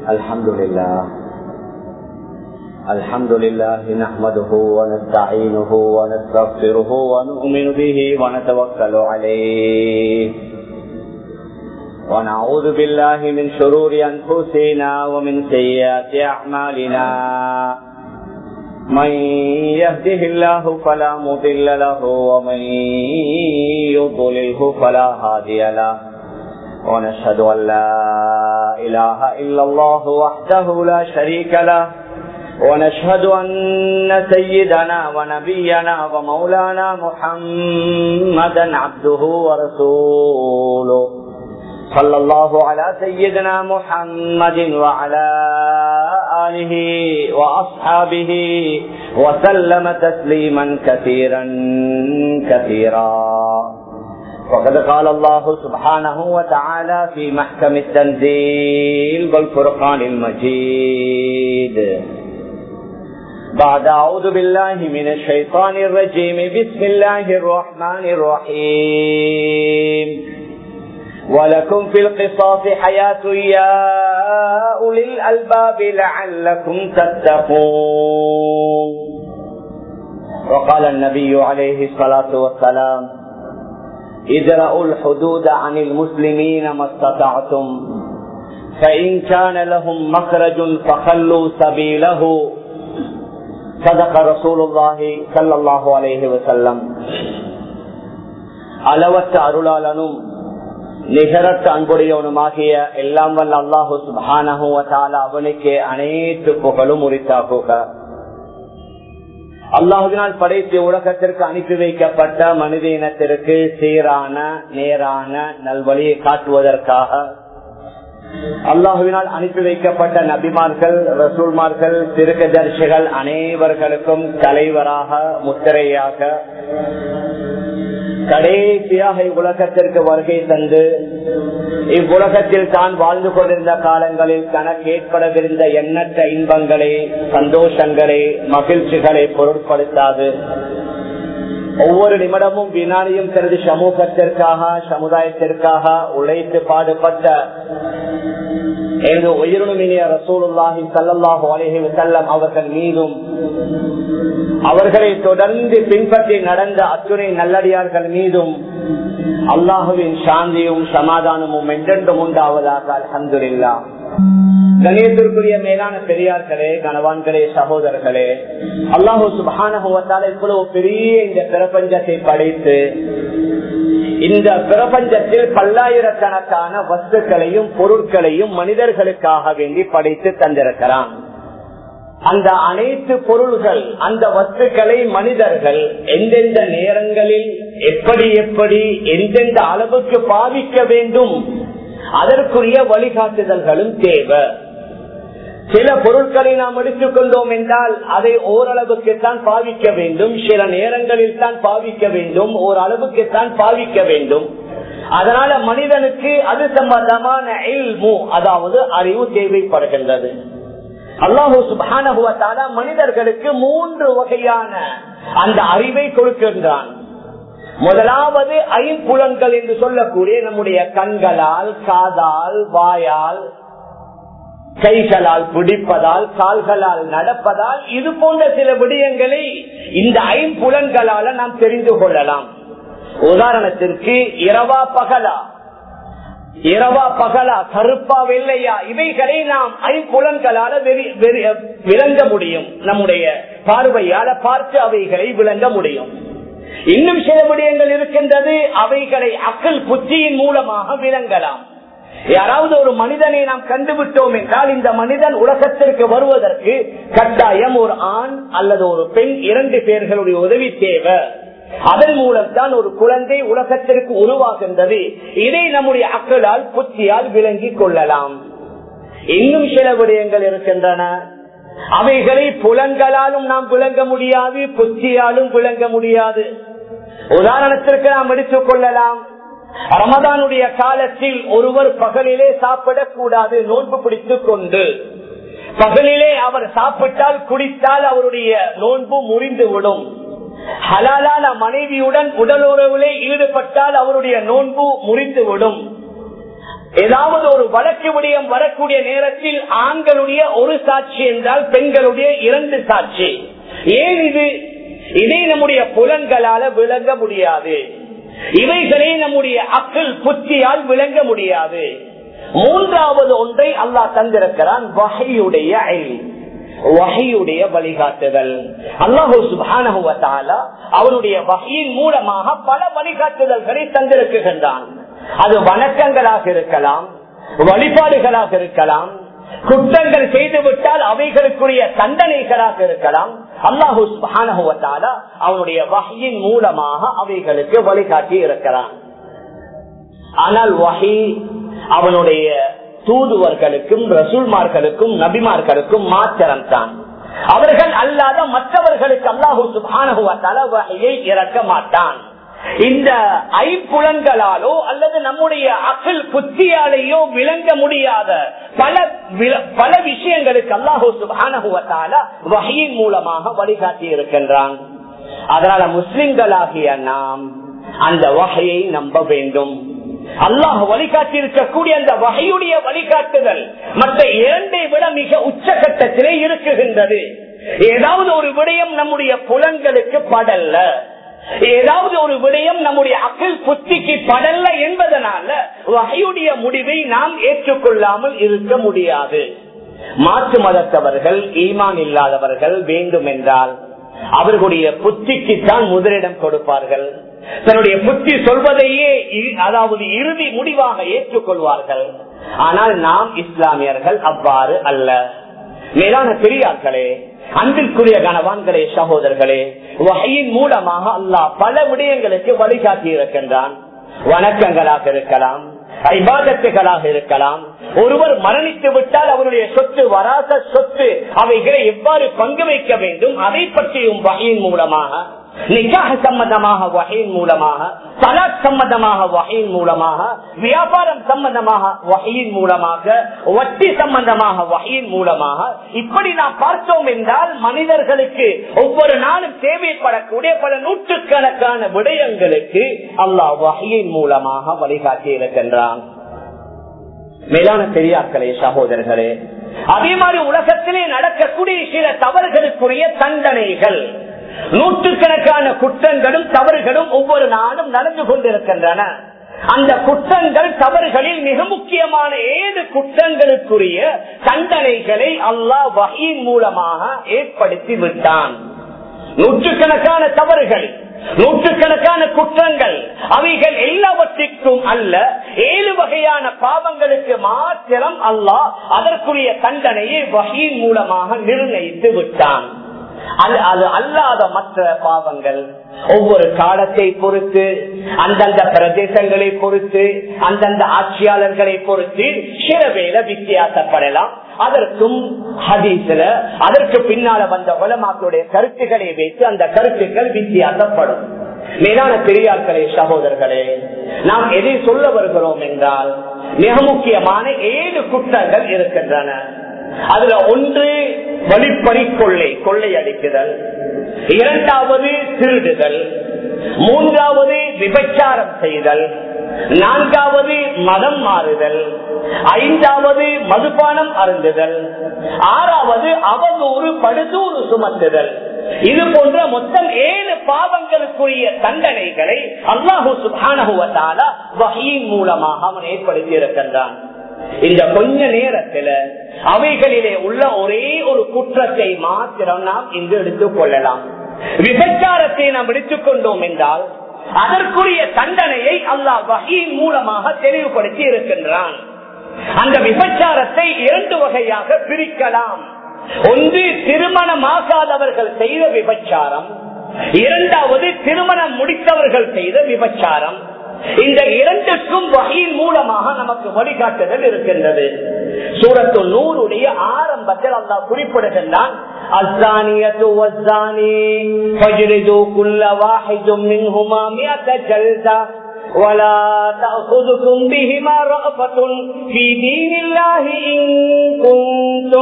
الحمد لله الحمد لله نحمده ونستعينه ونستغفره ونؤمن به ونتوكل عليه ونعوذ بالله من شرور أنفسنا ومن سيئات أعمالنا من يهده الله فلا مضل له ومن يضلله فلا هادي له ونشهد أن لا إله إلا الله وحده لا شريك له ونشهد أن سيدنا ونبينا ومولانا محمدا عبده ورسوله صلى الله على سيدنا محمد وعلى آله وأصحابه وسلم تسليما كثيرا كثيرا وقد قال الله سبحانه وتعالى في محكم التنزيل والفرقان المجيد بعد أعوذ بالله من الشيطان الرجيم بسم الله الرحمن الرحيم ولكم في القصاص حياة يا أولي الألباب لعلكم تتقون وقال النبي عليه الصلاة والسلام ادرأوا الحدود عن المسلمين ما استطعتم فإن كان لهم مخرج فخلوا سبيله صدق رسول الله صلى الله عليه وسلم அளவற்ற அருளாளனும் நிகரற்ற அன்புடையவனுமாகிய எல்லாம் வல்ல அல்லாஹு சுபானஹுவத்தால அவனுக்கு அனைத்து புகழும் உரித்தாக்குக அல்லாஹுவினால் படைத்து உலகத்திற்கு அனுப்பி வைக்கப்பட்ட மனித இனத்திற்கு சீரான நேரான நல்வழியை காட்டுவதற்காக அல்லாஹுவினால் அனுப்பி வைக்கப்பட்ட நபிமார்கள் ரசூல்மார்கள் திருக்கதர்சிகள் அனைவர்களுக்கும் தலைவராக முத்திரையாக கடைசியாக இவ்வுலகத்திற்கு வருகை தந்து இவ்வுலகத்தில் தான் வாழ்ந்து கொண்டிருந்த காலங்களில் தனக்கு ஏற்படவிருந்த எண்ணற்ற இன்பங்களை சந்தோஷங்களை மகிழ்ச்சிகளை பொருட்படுத்தாது ஒவ்வொரு நிமிடமும் வினாடியும் தனது சமூகத்திற்காக சமுதாயத்திற்காக உழைத்து பாடுபட்ட எனது உயிரினுமினிய ரசூலுல்லாஹி சல்லாஹு அலேஹி செல்லம் அவர்கள் மீதும் அவர்களை தொடர்ந்து பின்பற்றி நடந்த அத்துணை நல்லடியார்கள் மீதும் அல்லாஹுவின் சாந்தியும் சமாதானமும் என்றென்றும் உண்டாவதாக அலமதுல்லா கணியத்திற்குரிய மேலான பெரியார்களே கணவான்களே சகோதரர்களே அல்லாஹூ சுபானுவத்தால இவ்வளவு பெரிய இந்த பிரபஞ்சத்தை படைத்து இந்த பிரபஞ்சத்தில் பல்லாயிரக்கணக்கான வஸ்துக்களையும் பொருட்களையும் மனிதர்களுக்காக வேண்டி படைத்து தந்திருக்கிறான் அந்த அனைத்து பொருள்கள் அந்த வஸ்துக்களை மனிதர்கள் எந்தெந்த நேரங்களில் எப்படி எப்படி எந்தெந்த அளவுக்கு பாவிக்க வேண்டும் அதற்குரிய வழிகாட்டுதல்களும் தேவை சில பொருட்களை நாம் எடுத்துக் கொண்டோம் என்றால் அதை ஓரளவுக்கு தான் பாவிக்க வேண்டும் சில நேரங்களில் தான் பாவிக்க வேண்டும் ஓரளவுக்கு தான் பாவிக்க வேண்டும் அதனால மனிதனுக்கு அது சம்பந்தமான அதாவது அறிவு தேவைப்படுகின்றது அல்லாஹூ சுபானுவத்தால மனிதர்களுக்கு மூன்று வகையான அந்த அறிவை கொடுக்கின்றான் முதலாவது ஐம்புலன்கள் என்று சொல்லக்கூடிய நம்முடைய கண்களால் காதால் வாயால் கைகளால் பிடிப்பதால் கால்களால் நடப்பதால் இது போன்ற சில விடயங்களை இந்த ஐம்புலன்களால நாம் தெரிந்து கொள்ளலாம் உதாரணத்திற்கு இரவா பகலா இரவா பகலா கருப்பா வெள்ளையா இவைகளை நாம் ஐம்புலன்களால விளங்க முடியும் நம்முடைய பார்வையால பார்த்து அவைகளை விளங்க முடியும் இன்னும் சில விடயங்கள் இருக்கின்றது அவைகளை அக்கல் புத்தியின் மூலமாக விளங்கலாம் யாராவது ஒரு மனிதனை நாம் கண்டுவிட்டோம் என்றால் இந்த மனிதன் உலகத்திற்கு வருவதற்கு கட்டாயம் ஒரு ஆண் அல்லது ஒரு பெண் இரண்டு பேர்களுடைய உதவி தேவை அதன் மூலம் தான் ஒரு குழந்தை உலகத்திற்கு உருவாகின்றது இதை நம்முடைய அக்களால் புத்தியால் விளங்கிக் கொள்ளலாம் இன்னும் சில விடயங்கள் இருக்கின்றன அவைகளை புலன்களாலும் நாம் விளங்க முடியாது புத்தியாலும் விளங்க முடியாது உதாரணத்திற்கு நாம் எடுத்துக் கொள்ளலாம் ரமதானுடைய காலத்தில் ஒருவர் பகலிலே சாப்பிடக்கூடாது நோன்பு பிடித்துக் கொண்டு பகலிலே அவர் சாப்பிட்டால் குடித்தால் அவருடைய நோன்பு முறிந்துவிடும் ஹலாலான மனைவியுடன் உடலுறவிலே ஈடுபட்டால் அவருடைய நோன்பு முறிந்துவிடும் ஏதாவது ஒரு வழக்கு விடயம் வரக்கூடிய நேரத்தில் ஆண்களுடைய ஒரு சாட்சி என்றால் பெண்களுடைய இரண்டு சாட்சி ஏன் இது இதை நம்முடைய புலன்களால விளங்க முடியாது இவைகளை நம்முடைய அக்கல் புத்தியால் விளங்க முடியாது மூன்றாவது ஒன்றை அல்லாஹ் தந்திருக்கிறான் வகையுடைய வகையுடைய வழிகாட்டுதல் அல்லாஹூ சுபான அவனுடைய வகையின் மூலமாக பல வழிகாட்டுதல்களை தந்திருக்குகின்றான் அது வணக்கங்களாக இருக்கலாம் வழிபாடுகளாக இருக்கலாம் குற்றங்கள் செய்துவிட்டால் அவைகளுக்குரிய தண்டனைகளாக இருக்கலாம் அல்லாஹூ சுபான அவனுடைய வகையின் மூலமாக அவைகளுக்கு வழிகாட்டி இருக்கிறான் ஆனால் வகை அவனுடைய தூதுவர்களுக்கும் ரசூல்மார்களுக்கும் நபிமார்களுக்கும் மாத்திரம் தான் அவர்கள் அல்லாத மற்றவர்களுக்கு அல்லாஹூ சுபானுவத்தால வகையை இறக்க மாட்டான் இந்த ஐப்புலன்களாலோ அல்லது நம்முடைய அகல் புத்தியாலேயோ விளங்க முடியாத பல பல விஷயங்களுக்கு அல்லாஹூ சுபானுவத்தால வகையின் மூலமாக வழிகாட்டி இருக்கின்றான் அதனால முஸ்லிம்களாகிய நாம் அந்த வகையை நம்ப வேண்டும் அல்லாஹ் வழிகாட்டி இருக்கக்கூடிய அந்த வகையுடைய வழிகாட்டுதல் மற்ற இரண்டை விட மிக உச்சகட்டத்திலே இருக்குகின்றது ஏதாவது ஒரு விடயம் நம்முடைய புலன்களுக்கு படல்ல ஏதாவது ஒரு விடயம் நம்முடைய அக்கல் புத்திக்கு படல்ல என்பதனால வகையுடைய முடிவை நாம் ஏற்றுக்கொள்ளாமல் இருக்க முடியாது மாற்று மதத்தவர்கள் ஈமான் இல்லாதவர்கள் வேண்டும் என்றால் அவர்களுடைய புத்திக்குத்தான் முதலிடம் கொடுப்பார்கள் தன்னுடைய புத்தி சொல்வதையே அதாவது இறுதி முடிவாக ஏற்றுக்கொள்வார்கள் ஆனால் நாம் இஸ்லாமியர்கள் அவ்வாறு அல்ல மேலான பெரியார்களே அன்பிற்குரிய கணவான்களே சகோதரர்களே வகையின் மூலமாக அல்லாஹ் பல விடயங்களுக்கு வழிகாட்டி இருக்கின்றான் வணக்கங்களாக இருக்கலாம் ஐபாதத்துகளாக இருக்கலாம் ஒருவர் மரணித்து விட்டால் அவருடைய சொத்து வராத சொத்து அவைகளை எவ்வாறு பங்கு வைக்க வேண்டும் அதை பற்றியும் வகையின் மூலமாக நிக்காக சம்பந்தமாக வகையின் மூலமாக தலாக் சம்பந்தமாக வகையின் மூலமாக வியாபாரம் சம்பந்தமாக வகையின் மூலமாக வட்டி சம்பந்தமாக வகையின் மூலமாக இப்படி நாம் பார்த்தோம் என்றால் மனிதர்களுக்கு ஒவ்வொரு நாளும் தேவைப்படக்கூடிய பல நூற்றுக்கணக்கான விடயங்களுக்கு அல்லாஹ் வகையின் மூலமாக வழிகாட்டி இருக்கின்றான் மேலான பெரியார்களே சகோதரர்களே அதே மாதிரி உலகத்திலே நடக்கக்கூடிய சில தவறுகளுக்குரிய தண்டனைகள் நூற்றுக்கணக்கான குற்றங்களும் தவறுகளும் ஒவ்வொரு நாளும் நடந்து கொண்டிருக்கின்றன அந்த குற்றங்கள் தவறுகளில் மிக முக்கியமான ஏழு குற்றங்களுக்குரிய தண்டனைகளை அல்லாஹ் வகையின் மூலமாக ஏற்படுத்தி விட்டான் நூற்றுக்கணக்கான தவறுகள் நூற்றுக்கணக்கான குற்றங்கள் அவைகள் எல்லாவற்றிற்கும் அல்ல ஏழு வகையான பாவங்களுக்கு மாத்திரம் அல்லாஹ் அதற்குரிய தண்டனையை வகையின் மூலமாக நிர்ணயித்து விட்டான் அது அது அல்லாத மற்ற பாவங்கள் ஒவ்வொரு காலத்தை பொறுத்து அந்தந்த பிரதேசங்களை பொறுத்து அந்தந்த ஆட்சியாளர்களை பொறுத்து சில வேலை வித்தியாசப்படலாம் அதற்கும் ஹதீஸ்ல அதற்கு பின்னால வந்த உலமாக்களுடைய கருத்துக்களை வைத்து அந்த கருத்துக்கள் வித்தியாசப்படும் மேலான பெரியார்களே சகோதரர்களே நாம் எதை சொல்ல வருகிறோம் என்றால் மிக முக்கியமான ஏழு குற்றங்கள் இருக்கின்றன அதுல ஒன்று வழிப்பறி கொள்ளை கொள்ளை அடிக்குதல் இரண்டாவது திருடுதல் மூன்றாவது விபச்சாரம் செய்தல் நான்காவது மதம் மாறுதல் ஐந்தாவது மதுபானம் அருந்துதல் ஆறாவது அவதூறு படுதூறு சுமத்துதல் இது போன்ற மொத்தம் ஏழு பாவங்களுக்குரிய தண்டனைகளை அல்லாஹூ சுபானகுவத்தால வகையின் மூலமாக அவன் ஏற்படுத்தி இருக்கின்றான் இந்த கொஞ்ச நேரத்துல அவைகளிலே உள்ள ஒரே ஒரு குற்றத்தை மாத்திரம் நாம் இங்கு எடுத்துக் கொள்ளலாம் விபச்சாரத்தை நாம் எடுத்துக் கொண்டோம் என்றால் அதற்குரிய தண்டனையை அல்லாஹ் வகையின் மூலமாக தெளிவுபடுத்தி இருக்கின்றான் அந்த விபச்சாரத்தை இரண்டு வகையாக பிரிக்கலாம் ஒன்று திருமணமாகாதவர்கள் செய்த விபச்சாரம் இரண்டாவது திருமணம் முடித்தவர்கள் செய்த விபச்சாரம் இந்த இரண்டுக்கும் வகையின் மூலமாக நமக்கு வழிகாட்டுதல் இருக்கின்றது சூரத்து நூறுடைய ஆரம்பத்தில் அல்லா குறிப்பிடுகின்றான் الزانية والزاني فاجلدوا كل واحد منهما مئة جلدة ولا تأخذكم بهما رأفة في دين الله إن كنتم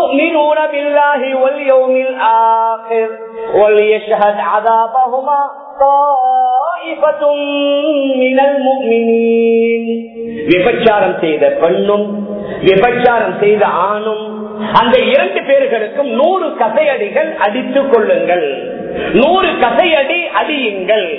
تؤمنون بالله واليوم الآخر وليشهد عذابهما طائفة من المؤمنين விபச்சாரம் செய்த பெண்ணும் விபச்சாரம் செய்த ஆணும் அந்த இரண்டு பேர்களுக்கும் நூறு கசையடிகள் அடித்துக் கொள்ளுங்கள் நூறு கசையடி அடியுங்கள்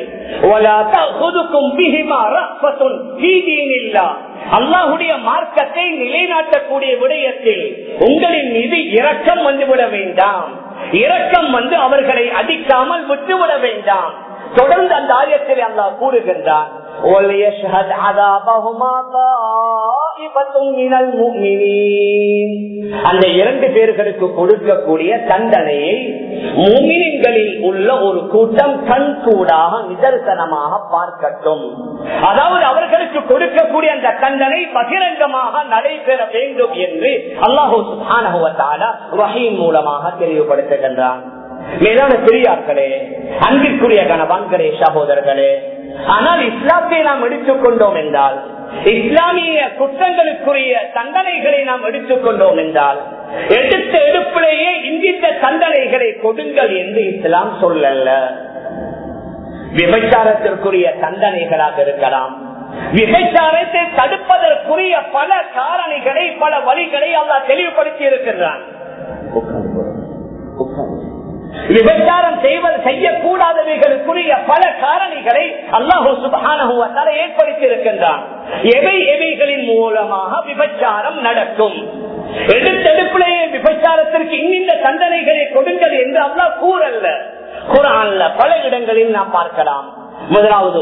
அல்லாஹுடைய மார்க்கத்தை நிலைநாட்டக்கூடிய விடயத்தில் உங்களின் மீது இரக்கம் வந்துவிட வேண்டாம் இரக்கம் வந்து அவர்களை அடிக்காமல் விட்டுவிட வேண்டாம் தொடர்ந்து அந்த ஆயத்தில் அல்லாஹ் கூறுகின்றான் وَلْيَشْهَدْ عَذَابَهُمَا طَائِفَةٌ مِنَ الْمُؤْمِنِينَ அந்த இரண்டு பேர்களுக்கு கொடுக்கக்கூடிய தண்டனையை முமினின்களில் உள்ள ஒரு கூட்டம் கண் கூடாக நிதர்சனமாக பார்க்கட்டும் அதாவது அவர்களுக்கு கொடுக்கக்கூடிய அந்த தண்டனை பகிரங்கமாக நடைபெற வேண்டும் என்று அல்லாஹூ சுபானகுவத்தால வகையின் மூலமாக தெளிவுபடுத்துகின்றான் மேலான பெரியார்களே அன்பிற்குரிய கணவான்களே சகோதரர்களே ஆனால் இஸ்லாத்தை நாம் எடுத்துக்கொண்டோம் என்றால் இஸ்லாமிய குற்றங்களுக்குரிய தண்டனைகளை நாம் எடுத்துக்கொண்டோம் என்றால் எடுத்த எடுப்பிலேயே இந்த தண்டனைகளை கொடுங்கள் என்று இஸ்லாம் சொல்லல விபச்சாரத்திற்குரிய தண்டனைகளாக இருக்கலாம் விபச்சாரத்தை தடுப்பதற்குரிய பல காரணிகளை பல வழிகளை அல்லா தெளிவுபடுத்தி இருக்கிறான் விபச்சாரம் செய்வது செய்யக்கூடாதவைகளுக்குரிய பல காரணிகளை அல்லாஹூ சுபான ஏற்படுத்தி இருக்கின்றான் எவை எவைகளின் மூலமாக விபச்சாரம் நடக்கும் எடுத்தெடுப்பிலேயே விபச்சாரத்திற்கு இன்னிந்த தண்டனைகளை கொடுங்கள் என்று அல்லாஹ் கூறல்ல குரான்ல பல இடங்களில் நாம் பார்க்கலாம் முதலாவது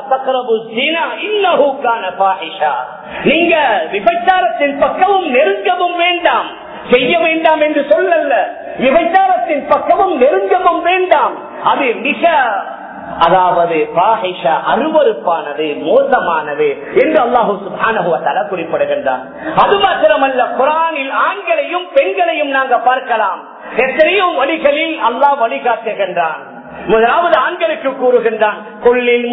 நீங்க விபச்சாரத்தின் பக்கமும் நெருங்கவும் வேண்டாம் செய்ய வேண்டாம் என்று சொல்லல்ல விபச்சாரத்தின் பக்கமும் நெருங்கவும் வேண்டாம் அது மிக அதாவது பாஹிஷா அருவறுப்பானது மோசமானது என்று அல்லாஹு சுபானுவத்தால குறிப்பிடுகின்றார் அது மாத்திரமல்ல குரானில் ஆண்களையும் பெண்களையும் நாங்க பார்க்கலாம் எத்தனையோ வழிகளில் அல்லாஹ் வழிகாட்டுகின்றான் முதலாவது ஆண்களுக்கு கூறுகின்றான் கொள்ளில்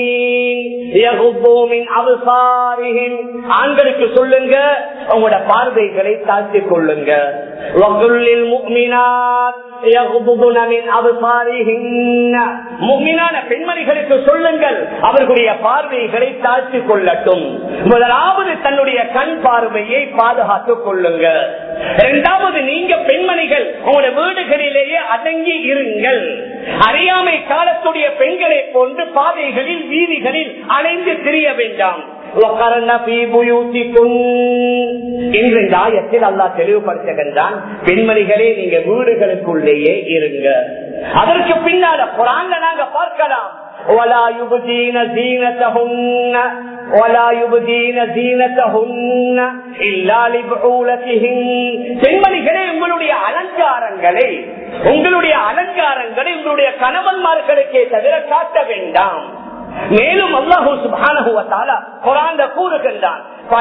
ஆண்களுக்கு சொல்லுங்க உங்களோட பார்வைகளை தாழ்த்திக் கொள்ளுங்க பெண்மணிகளுக்கு சொல்லுங்கள் அவர்களுடைய பார்வைகளை தாழ்த்திக் கொள்ளட்டும் முதலாவது தன்னுடைய கண் பார்வையை பாதுகாத்துக் கொள்ளுங்க இரண்டாவது நீங்க பெண்மணிகள் உங்களுடைய வீடுகளிலேயே அடங்கி இருங்கள் அறியாமை காலத்துடைய பெண்களை போன்று பாதைகளில் வீதிகளில் அலைந்து திரிய வேண்டாம் இன்று இந்த ஆயத்தில் அல்லா தெளிவுபடுத்துகின்றான் பெண்மணிகளே நீங்க வீடுகளுக்குள்ளேயே இருங்க அதற்கு பின்னால குரான்ல நாங்க பார்க்கலாம் ولا يبدين زينتهن ولا يبدين زينتهن إلا لبعولتهن பெண்மணிகளே உங்களுடைய அலங்காரங்களை உங்களுடைய அலங்காரங்களை உங்களுடைய கணவன்மார்களுக்கே தவிர காட்ட வேண்டாம் மேலும் அல்லாஹூ சுபானஹு வத்தாலா குரான் கூறுகின்றான்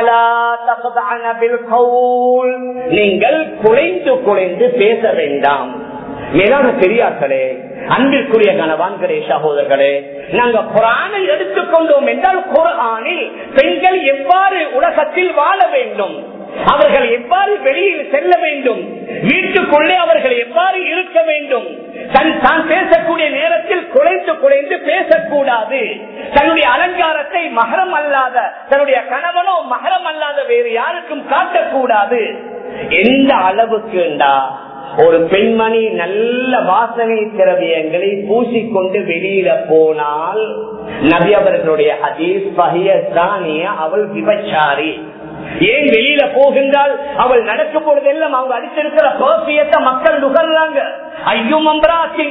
நீங்கள் குலைந்து குலைந்து பேச வேண்டாம் மேலான பெரியார்களே அன்பிற்குரிய கணவான்களே சகோதரர்களே நாங்க குரானை எடுத்துக்கொண்டோம் என்றால் குரானில் பெண்கள் எவ்வாறு உலகத்தில் வாழ வேண்டும் அவர்கள் எவ்வாறு வெளியில் செல்ல வேண்டும் வீட்டுக்குள்ளே அவர்கள் எவ்வாறு இருக்க வேண்டும் தன் தான் பேசக்கூடிய நேரத்தில் குலைந்து குலைந்து பேசக்கூடாது தன்னுடைய அலங்காரத்தை மகரம் அல்லாத தன்னுடைய கணவனோ மகரம் அல்லாத வேறு யாருக்கும் காட்டக்கூடாது எந்த அளவுக்குண்டா ஒரு பெண்மணி நல்ல வாசனை திரவியங்களை பூசிக்கொண்டு வெளியில போனால் நபி அவர்களுடைய ஹதீஸ் பஹிய அவள் விபச்சாரி ஏன் வெளியில போகின்றால் அவள் நடக்கும் பொழுதெல்லாம் அவங்க அடிச்சிருக்கிற பர்பியத்தை மக்கள் நுகர்றாங்க ஐயும் அம்ராத்தின்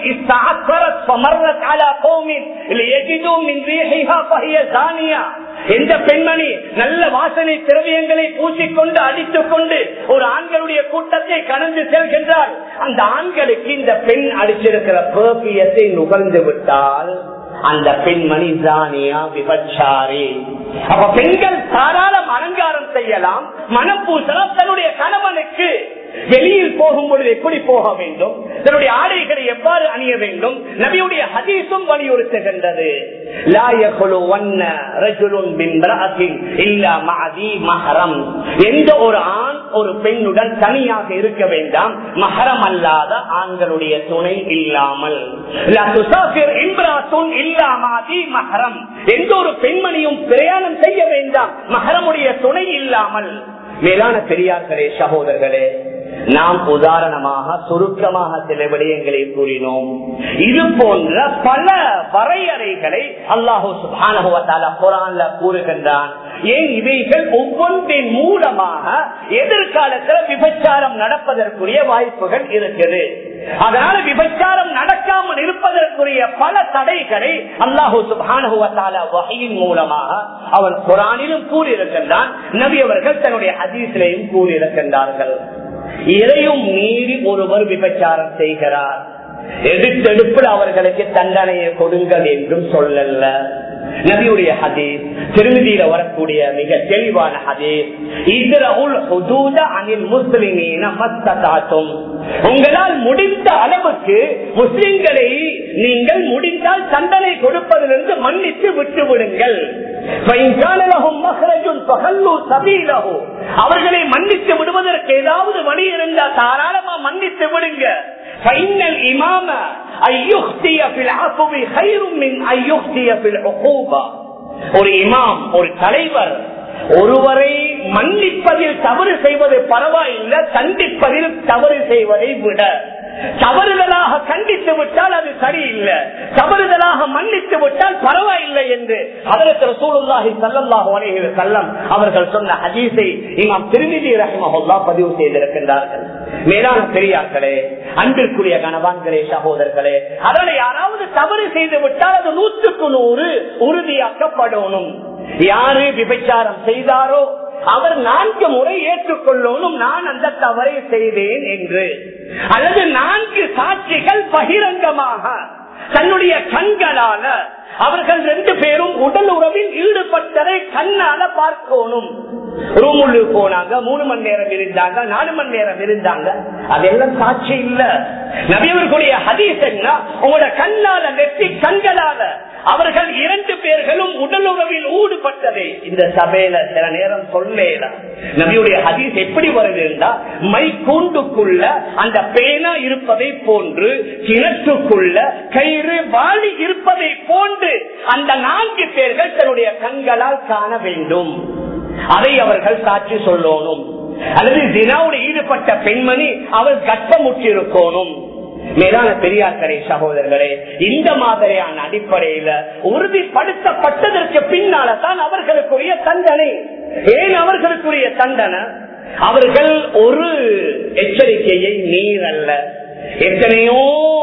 எந்த பெண்மணி நல்ல வாசனை திரவியங்களை பூசிக்கொண்டு அடித்துக் கொண்டு ஒரு ஆண்களுடைய கூட்டத்தை கடந்து செல்கின்றால் அந்த ஆண்களுக்கு இந்த பெண் அடிச்சிருக்கிற பர்பியத்தை நுகர்ந்து விட்டால் அந்த பெண்மணி ஜானியா விபச்சாரி அப்ப பெண்கள் தாராளம் அலங்காரம் செய்யலாம் மனப்பூசலாம் தன்னுடைய கணவனுக்கு வெளியில் போகும் பொழுது எப்படி போக வேண்டும் தன்னுடைய ஆடைகளை எவ்வாறு அணிய வேண்டும் நபியுடைய ஹதீஸும் வலியுறுத்துகின்றது லா யகுலுவன்ன ரஜுலுன் பிம்ரஅத்தின் இல்லா மஅதி மஹரம். எந்த ஒரு ஆண் ஒரு பெண்ணுடன் தனியாக இருக்க வேண்டாம் மஹரம் அல்லாத ஆண்களுடைய துணை இல்லாமல் லா துசாஃபிர் இம்ராத்துன் இல்லா மஅதி மஹரம். எந்த ஒரு பெண்மணியும் பிரயாணம் செய்ய வேண்டாம் மஹரமுடைய துணை இல்லாமல் மேலான பெரியார்களே சகோதரர்களே நாம் உதாரணமாக சுருக்கமாக சில விடயங்களை கூறினோம் இது போன்ற பல வரையறைகளை அல்லாஹூ சுபானுவத்தால குரான்ல கூறுகின்றான் ஏன் இவைகள் ஒவ்வொன்றின் மூலமாக எதிர்காலத்தில் விபச்சாரம் நடப்பதற்குரிய வாய்ப்புகள் இருக்குது அதனால விபச்சாரம் நடக்காமல் இருப்பதற்குரிய பல தடைகளை அல்லாஹூ சுபானுவத்தால வகையின் மூலமாக அவன் குரானிலும் கூறியிருக்கின்றான் நபி அவர்கள் தன்னுடைய ஹதீசிலையும் கூறியிருக்கின்றார்கள் இதையும் மீறி ஒருவர் விபச்சாரம் செய்கிறார் எடுத்தெடுப்பில் அவர்களுக்கு தண்டனையை கொடுங்கள் என்றும் சொல்லல நபியுடைய ஹதீஸ் திருமதியில வரக்கூடிய மிக தெளிவான ஹதீஸ் இதிரவுல் ஹுதூத அனில் முஸ்லிமீன மத்ததாத்தும் உங்களால் முடிந்த அளவுக்கு முஸ்லிம்களை நீங்கள் முடிந்தால் தண்டனை கொடுப்பதிலிருந்து மன்னித்து விட்டு விடுங்கள் அவர்களை மன்னித்து விடுவதற்கு ஏதாவது வழி இருந்தால் தாராளமா மன்னித்து விடுங்க இமாம ஒரு இமாம் ஒரு தலைவர் ஒருவரை மன்னிப்பதில் தவறு செய்வது பரவாயில்லை கண்டிப்பதில் தவறு செய்வதை விட தவறுதலாக கண்டித்து விட்டால் அது சரியில்லை தவறுதலாக மன்னித்து விட்டால் பரவாயில்லை என்று அதற்கு ரசூலுல்லாஹி ஸல்லல்லாஹு அலைஹி வஸல்லம் அவர்கள் சொன்ன ஹதீஸை இமாம் திருமிதி ரஹிமஹுல்லா பதிவு செய்திருக்கின்றார்கள் மேலான பெரியார்களே அன்பிற்குரிய கணவான்களே சகோதரர்களே அதனை யாராவது தவறு செய்து விட்டால் அது நூற்றுக்கு நூறு உறுதியாக்கப்படணும் யாரு விபச்சாரம் செய்தாரோ அவர் நான்கு முறை ஏற்றுக்கொள்ளணும் நான் அந்த தவறை செய்தேன் என்று அல்லது நான்கு சாட்சிகள் பகிரங்கமாக தன்னுடைய கண்களால அவர்கள் ரெண்டு பேரும் உடல் உறவில் ஈடுபட்டதை கண்ணால பார்க்கணும் ரூமுள்ளு போனாங்க மூணு மணி நேரம் இருந்தாங்க நாலு மணி நேரம் இருந்தாங்க அதெல்லாம் சாட்சி இல்ல நபியவர்களுடைய ஹதீஸ் என்ன உங்களோட கண்ணால நெத்தி கண்களால அவர்கள் இரண்டு பேர்களும் உடல் உறவில் ஈடுபட்டதை இந்த சபையில சில நேரம் சொல்லேல நபியுடைய ஹதீஸ் எப்படி வருதுன்னா மை கூண்டுக்குள்ள அந்த பேனா இருப்பதை போன்று கிணற்றுக்குள்ள கயிறு வாளி இருப்பதை போன்று அந்த நான்கு பேர்கள் தன்னுடைய கண்களால் காண வேண்டும் அதை அவர்கள் சாட்சி சொல்லணும் அல்லது தினாவுடைய ஈடுபட்ட பெண்மணி அவள் கட்டமுற்றிருக்கணும் மேலான பெரியார்களே சகோதரர்களே இந்த மாதிரியான அடிப்படையில உறுதிப்படுத்தப்பட்டதற்கு பின்னால தான் அவர்களுக்குரிய தண்டனை ஏன் அவர்களுக்குரிய தண்டனை அவர்கள் ஒரு எச்சரிக்கையை மீறல்ல எத்தனையோ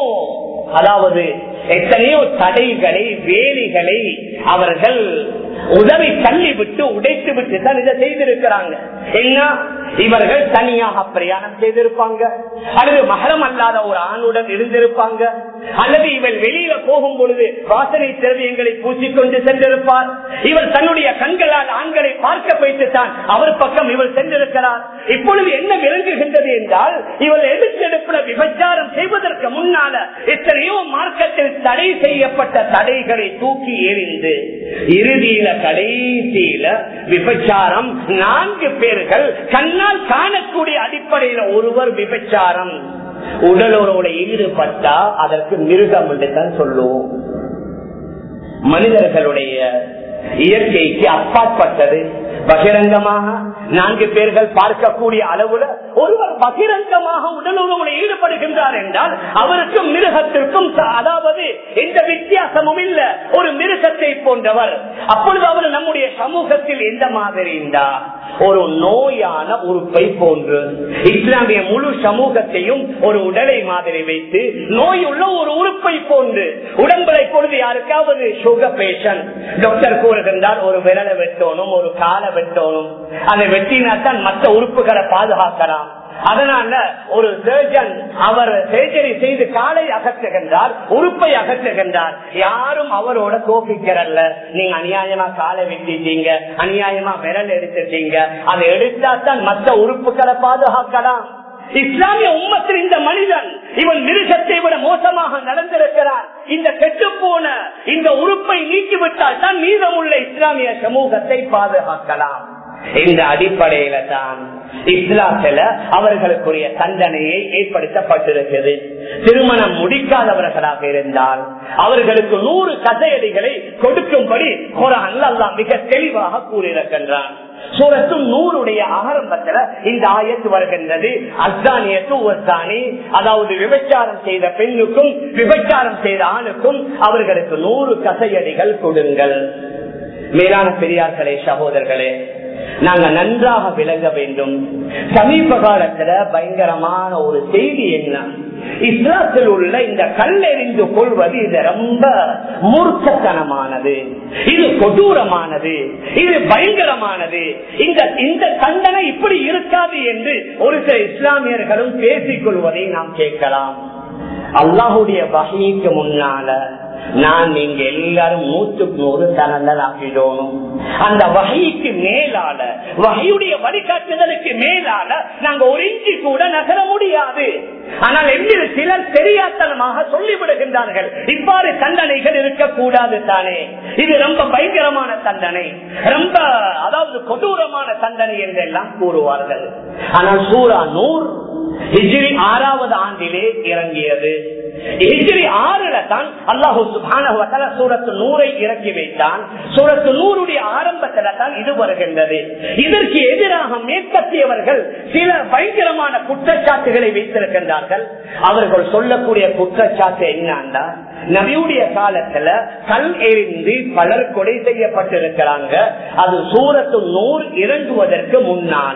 அதாவது எத்தனையோ தடைகளை வேலிகளை அவர்கள் உதவி தள்ளி விட்டு உடைத்து விட்டு தான் இதை செய்திருக்கிறாங்க என்ன இவர்கள் தனியாக பிரயாணம் செய்திருப்பாங்க அல்லது மகரம் அல்லாத ஒரு ஆணுடன் இருந்திருப்பாங்க அல்லது இவள் வெளியில போகும் பொழுது வாசனை திரவியங்களை பூசிக்கொண்டு சென்றிருப்பார் இவர் தன்னுடைய கண்களால் ஆண்களை பார்க்க வைத்து தான் அவர் பக்கம் இவள் சென்றிருக்கிறார் இப்பொழுது என்ன விளங்குகின்றது என்றால் இவள் எடுத்தெடுப்புல விபச்சாரம் செய்வதற்கு முன்னால எத்தனையோ மார்க்கத்தில் தடை செய்யப்பட்ட தடைகளை தூக்கி எறிந்து இறுதியில கடைசியில விபச்சாரம் நான்கு பேர்கள் கண்ணால் காணக்கூடிய அடிப்படையில ஒருவர் விபச்சாரம் உடலோட ஈடுபட்டா அதற்கு மிருகம் என்று தான் சொல்லுவோம் மனிதர்களுடைய இயற்கைக்கு அப்பாற்பட்டது பகிரங்கமாக நான்கு பேர்கள் பார்க்கக்கூடிய அளவுல ஒருவர் பகிரங்கமாக உடல் உறவுல ஈடுபடுகின்றார் என்றால் அவருக்கு மிருகத்திற்கும் அதாவது எந்த வித்தியாசமும் இல்ல ஒரு மிருகத்தை போன்றவர் அப்பொழுது அவர் நம்முடைய சமூகத்தில் எந்த மாதிரி இருந்தா ஒரு நோயான உறுப்பை போன்று இஸ்லாமிய முழு சமூகத்தையும் ஒரு உடலை மாதிரி வைத்து நோய் உள்ள ஒரு உறுப்பை போன்று உடம்புலை பொழுது யாருக்காவது சுகர் பேஷண்ட் டாக்டர் கூறுகின்றார் ஒரு விரலை வெட்டணும் ஒரு காலை வெட்டணும் அதை வெட்டினாத்தான் மற்ற உறுப்புகளை பாதுகாக்கலாம் அதனால ஒரு சர்ஜன் அவர் சர்ஜரி செய்து காலை அகற்றுகின்றார் உறுப்பை அகற்றுகின்றார் யாரும் அவரோட கோபிக்கிறல்ல நீங்க அநியாயமா காலை வெட்டிட்டீங்க அநியாயமா விரல் எடுத்துட்டீங்க அதை எடுத்தா தான் மற்ற உறுப்புகளை பாதுகாக்கலாம் இஸ்லாமிய உம்மத்தில் இந்த மனிதன் இவன் மிருகத்தை விட மோசமாக நடந்திருக்கிறான் இந்த கெட்டு போன இந்த உறுப்பை நீக்கிவிட்டால் தான் மீதமுள்ள இஸ்லாமிய சமூகத்தை பாதுகாக்கலாம் இந்த அடிப்படையில தான் இஸ்லாத்துல அவர்களுக்குரிய தண்டனையை ஏற்படுத்தப்பட்டிருக்கிறது திருமணம் முடிக்காதவர்களாக இருந்தால் அவர்களுக்கு நூறு கதையடிகளை கொடுக்கும்படி குரான் அல்லாஹ் மிக தெளிவாக கூறியிருக்கின்றான் சூரத்து நூறுடைய ஆரம்பத்துல இந்த ஆயத்து வருகின்றது அஸ்தானியத்து ஒஸ்தானி அதாவது விபச்சாரம் செய்த பெண்ணுக்கும் விபச்சாரம் செய்த ஆணுக்கும் அவர்களுக்கு நூறு கசையடிகள் கொடுங்கள் மேலான பெரியார்களே சகோதரர்களே நாங்க நன்றாக விளங்க வேண்டும் சமீப காலத்துல பயங்கரமான ஒரு செய்தி என்ன இஸ்லாத்தில் உள்ள இந்த கல்லெறிந்து கொள்வது இது ரொம்ப மூர்க்கத்தனமானது இது கொடூரமானது இது பயங்கரமானது இந்த இந்த தண்டனை இப்படி இருக்காது என்று ஒரு சில இஸ்லாமியர்களும் பேசிக் கொள்வதை நாம் கேட்கலாம் அல்லாஹுடைய வகைக்கு முன்னால நான் நீங்க எல்லாரும் நூற்றுக்கு நூறு தனந்தல் ஆக்கிடணும் அந்த வகைக்கு மேலால வகையுடைய வழிகாட்டுதலுக்கு மேலால நாங்க ஒரு இஞ்சி கூட நகர முடியாது ஆனால் எங்கிரு சிலர் தெரியாத்தனமாக சொல்லிவிடுகின்றார்கள் இவ்வாறு தண்டனைகள் இருக்கக்கூடாது தானே இது ரொம்ப பயங்கரமான தண்டனை ரொம்ப அதாவது கொடூரமான தண்டனை என்றெல்லாம் கூறுவார்கள் ஆனால் சூரா நூறு ஹிஜ்ரி ஆறாவது ஆண்டிலே இறங்கியது ஹிஜ்ரி ஆறுல தான் அல்லாஹூ சுபான சூரத்து நூறை இறக்கி வைத்தான் சூரத்து நூறுடைய ஆரம்பத்துல தான் இது வருகின்றது இதற்கு எதிராக மேற்கத்தியவர்கள் சில பயங்கரமான குற்றச்சாட்டுகளை வைத்திருக்கின்றார்கள் அவர்கள் சொல்லக்கூடிய குற்றச்சாட்டு என்னன்னா நபியுடைய காலத்துல கல் எரிந்து பலர் கொலை செய்யப்பட்டிருக்கிறாங்க அது சூரத்து நூறு இறங்குவதற்கு முன்னால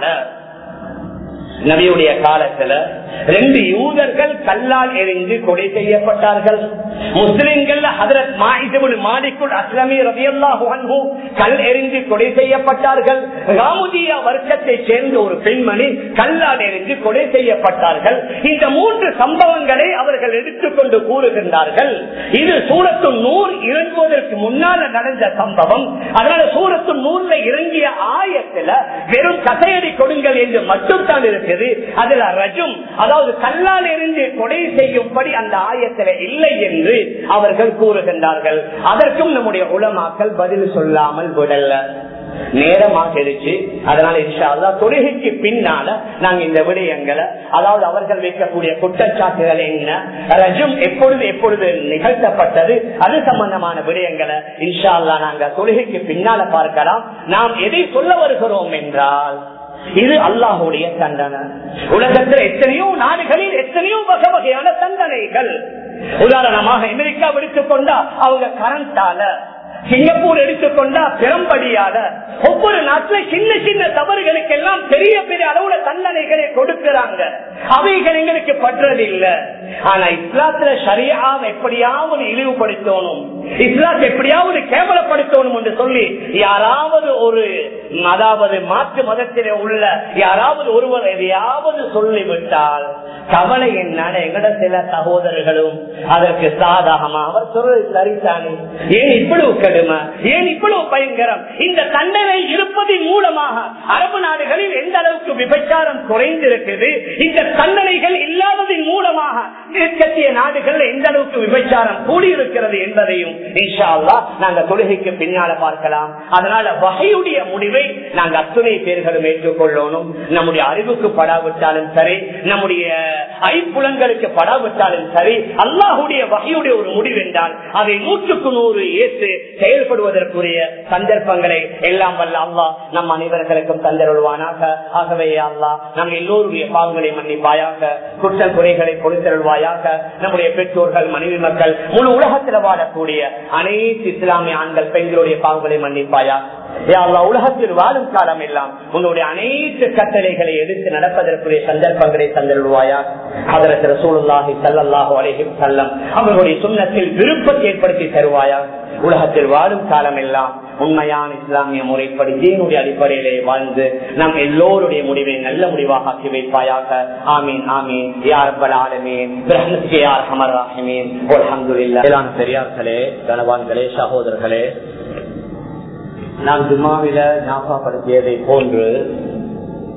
நபியுடைய காலத்துல ரெண்டு யூதர்கள் கல்லால் எரிந்து கொலை செய்யப்பட்டார்கள் முஸ்லிம்கள் ஹதரத் மாயிசபுல் மாலிக்குள் அஸ்லமி ரபியல்லாஹு அன்ஹு கல் எரிந்து கொலை செய்யப்பட்டார்கள் ராமுதியா வர்க்கத்தை சேர்ந்த ஒரு பெண்மணி கல்லால் எரிந்து கொலை செய்யப்பட்டார்கள் இந்த மூன்று சம்பவங்களை அவர்கள் எடுத்துக்கொண்டு கூறுகின்றார்கள் இது சூரத்து நூறு இறங்குவதற்கு முன்னால நடந்த சம்பவம் அதனால சூரத்து நூறுல இறங்கிய ஆயத்துல வெறும் கசையடி கொடுங்கள் என்று மட்டும் தான் இருக்குது அதுல ரஜும் அதாவது கல்லால் இருந்து கொடை செய்யும்படி அந்த ஆயத்துல இல்லை என்று அவர்கள் கூறுகின்றார்கள் அதற்கும் நம்முடைய உலமாக்கள் பதில் சொல்லாமல் விடல நேரமாகிடுச்சு அதனால இன்ஷால்லா தொழுகைக்கு பின்னால நாங்க இந்த விடயங்களை அதாவது அவர்கள் வைக்கக்கூடிய குற்றச்சாட்டுகள் என்ன ரஜும் எப்பொழுது எப்பொழுது நிகழ்த்தப்பட்டது அது சம்பந்தமான விடயங்களை இன்ஷால்லா நாங்க தொழுகைக்கு பின்னால பார்க்கலாம் நாம் எதை சொல்ல வருகிறோம் என்றால் இது அல்லாஹுடைய தண்டனை உலகத்தில் எத்தனையோ நாடுகளில் எத்தனையோ வகை வகையான தண்டனைகள் உதாரணமாக அமெரிக்கா எடுத்துக் கொண்டா அவங்க கரண்டால சிங்கப்பூர் எடுத்துக்கொண்டா பெரும்படியால ஒவ்வொரு நாட்டுல சின்ன சின்ன தவறுகளுக்கெல்லாம் பெரிய பெரிய அளவுல தண்டனைகளை கொடுக்கிறாங்க அவைகள் எங்களுக்கு பற்றதில்லை ஆனா இஸ்லாத்துல சரியாக எப்படியாவது இழிவுபடுத்தணும் இஸ்லாத்தை எப்படியாவது கேவலப்படுத்தணும் என்று சொல்லி யாராவது ஒரு அதாவது மாற்று மதத்திலே உள்ள யாராவது ஒருவர் எதையாவது சொல்லிவிட்டால் கவலை என்னால எங்கட சில சகோதரர்களும் அதற்கு சாதகமா அவர் சொல்றது சரிதானே ஏன் இவ்வளவு கடுமை ஏன் இவ்வளவு பயங்கரம் இந்த தண்டனை இருப்பதன் மூலமாக அரபு நாடுகளில் எந்த அளவுக்கு விபச்சாரம் குறைந்திருக்குது இந்த தண்டனைகள் இல்லாததன் மூலமாக மேற்கத்திய நாடுகள் எந்த அளவுக்கு விபச்சாரம் கூடியிருக்கிறது என்பதையும் இன்ஷா அல்லா நாங்க தொழுகைக்கு பின்னால பார்க்கலாம் அதனால வகையுடைய முடிவை நாங்க அத்துணை பேர்களும் ஏற்றுக்கொள்ளணும் நம்முடைய அறிவுக்கு படாவிட்டாலும் சரி நம்முடைய ஐப்புலங்களுக்கு படாவிட்டாலும் சரி அல்லாஹுடைய வகையுடைய ஒரு முடிவு என்றால் அதை நூற்றுக்கு நூறு ஏற்று செயல்படுவதற்குரிய சந்தர்ப்பங்களை எல்லாம் வல்ல அல்லா நம் அனைவர்களுக்கும் தந்தருள்வானாக ஆகவே அல்லா நம் எல்லோருடைய பாவங்களை மன்னிப்பாயாக குற்றம் குறைகளை கொடுத்தருள்வாயாக நம்முடைய பெற்றோர்கள் மனைவி மக்கள் முழு உலகத்தில் வாழக்கூடிய அனைத்து இஸ்லாமிய ஆண்கள் பெண்களுடைய பாவங்களை மன்னிப்பாயா உலகத்தில் வாழும் காலம் எல்லாம் உன்னுடைய அனைத்து கட்டளைகளை எடுத்து நடப்பதற்குரிய சந்தர்ப்பங்களை தந்தருள்வாயா அதற்கு ரசூலுல்லாஹி சல்லாஹு அலைஹி செல்லம் அவர்களுடைய சுண்ணத்தில் விருப்பத்தை ஏற்படுத்தி தருவாயா உலகத்தில் வாழும் காலம் எல்லாம் உண்மையான இஸ்லாமிய முறைப்படி தீனுடைய அடிப்படையிலே வாழ்ந்து நம் எல்லோருடைய முடிவை நல்ல முடிவாக ஆக்கி வைப்பாயாக ஆமீன் ஆமீன் யார் ஆலமீன் யார் ஹமர் ராஹிமீன் அல்ஹம்துலில்லாஹ் பெரியார்களே கனவான்களே சகோதரர்களே நாம் ஜுமாவில ஞாபகப்படுத்தியதை போன்று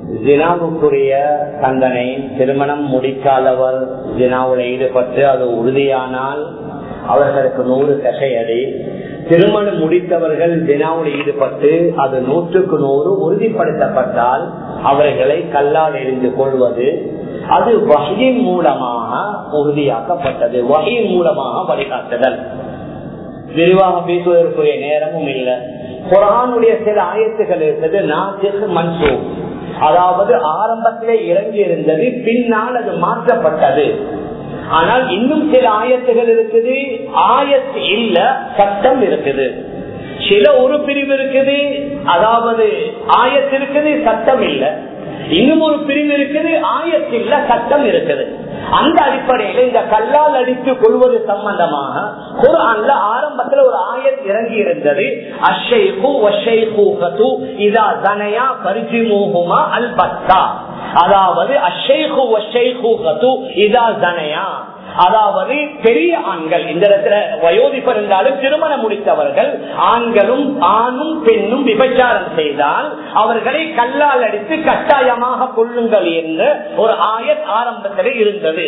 ஜினாவுக்குரிய தண்டனை திருமணம் முடிக்காதவர் ஜினாவில் ஈடுபட்டு அது உறுதியானால் அவர்களுக்கு நூறு கசையடி திருமணம் முடித்தவர்கள் ஜினாவில் ஈடுபட்டு அது நூற்றுக்கு நூறு உறுதிப்படுத்தப்பட்டால் அவர்களை கல்லால் எரிந்து கொள்வது அது வகையின் மூலமாக உறுதியாக்கப்பட்டது வகையின் மூலமாக வழிகாட்டுதல் விரிவாக பேசுவதற்குரிய நேரமும் இல்லை குரானுடைய சில ஆயத்துகள் இருந்தது நாசிக் மன்சூக் அதாவது ஆரம்பத்திலே இறங்கி இருந்தது பின்னால் அது மாற்றப்பட்டது ஆனால் இன்னும் சில ஆயத்துகள் இருக்குது ஆயத்து இல்ல சட்டம் இருக்குது சில ஒரு பிரிவு இருக்குது அதாவது ஆயத்து இருக்குது சட்டம் இல்ல இன்னும் ஒரு பிரிவு இருக்குது ஆயத்து இல்ல சட்டம் இருக்குது அந்த அடிப்படையில இந்த கல்லால் அடித்து கொள்வது சம்பந்தமாக ஒரு அந்த ஆரம்பத்துல ஒரு ஆயத் இறங்கி இருந்தது அஷைகு வஷைகு இதா தனையா பரிஜிமூகுமா அல் பத்தா அதாவது அஷைகு வஷைகு இதா தனையா அதாவது பெரிய ஆண்கள் இந்த இடத்துல வயோதிபர் இருந்தாலும் திருமணம் முடித்தவர்கள் ஆண்களும் ஆணும் பெண்ணும் விபச்சாரம் செய்தால் அவர்களை கல்லால் அடித்து கட்டாயமாக கொள்ளுங்கள் என்று ஒரு ஆயத் ஆரம்பத்தில் இருந்தது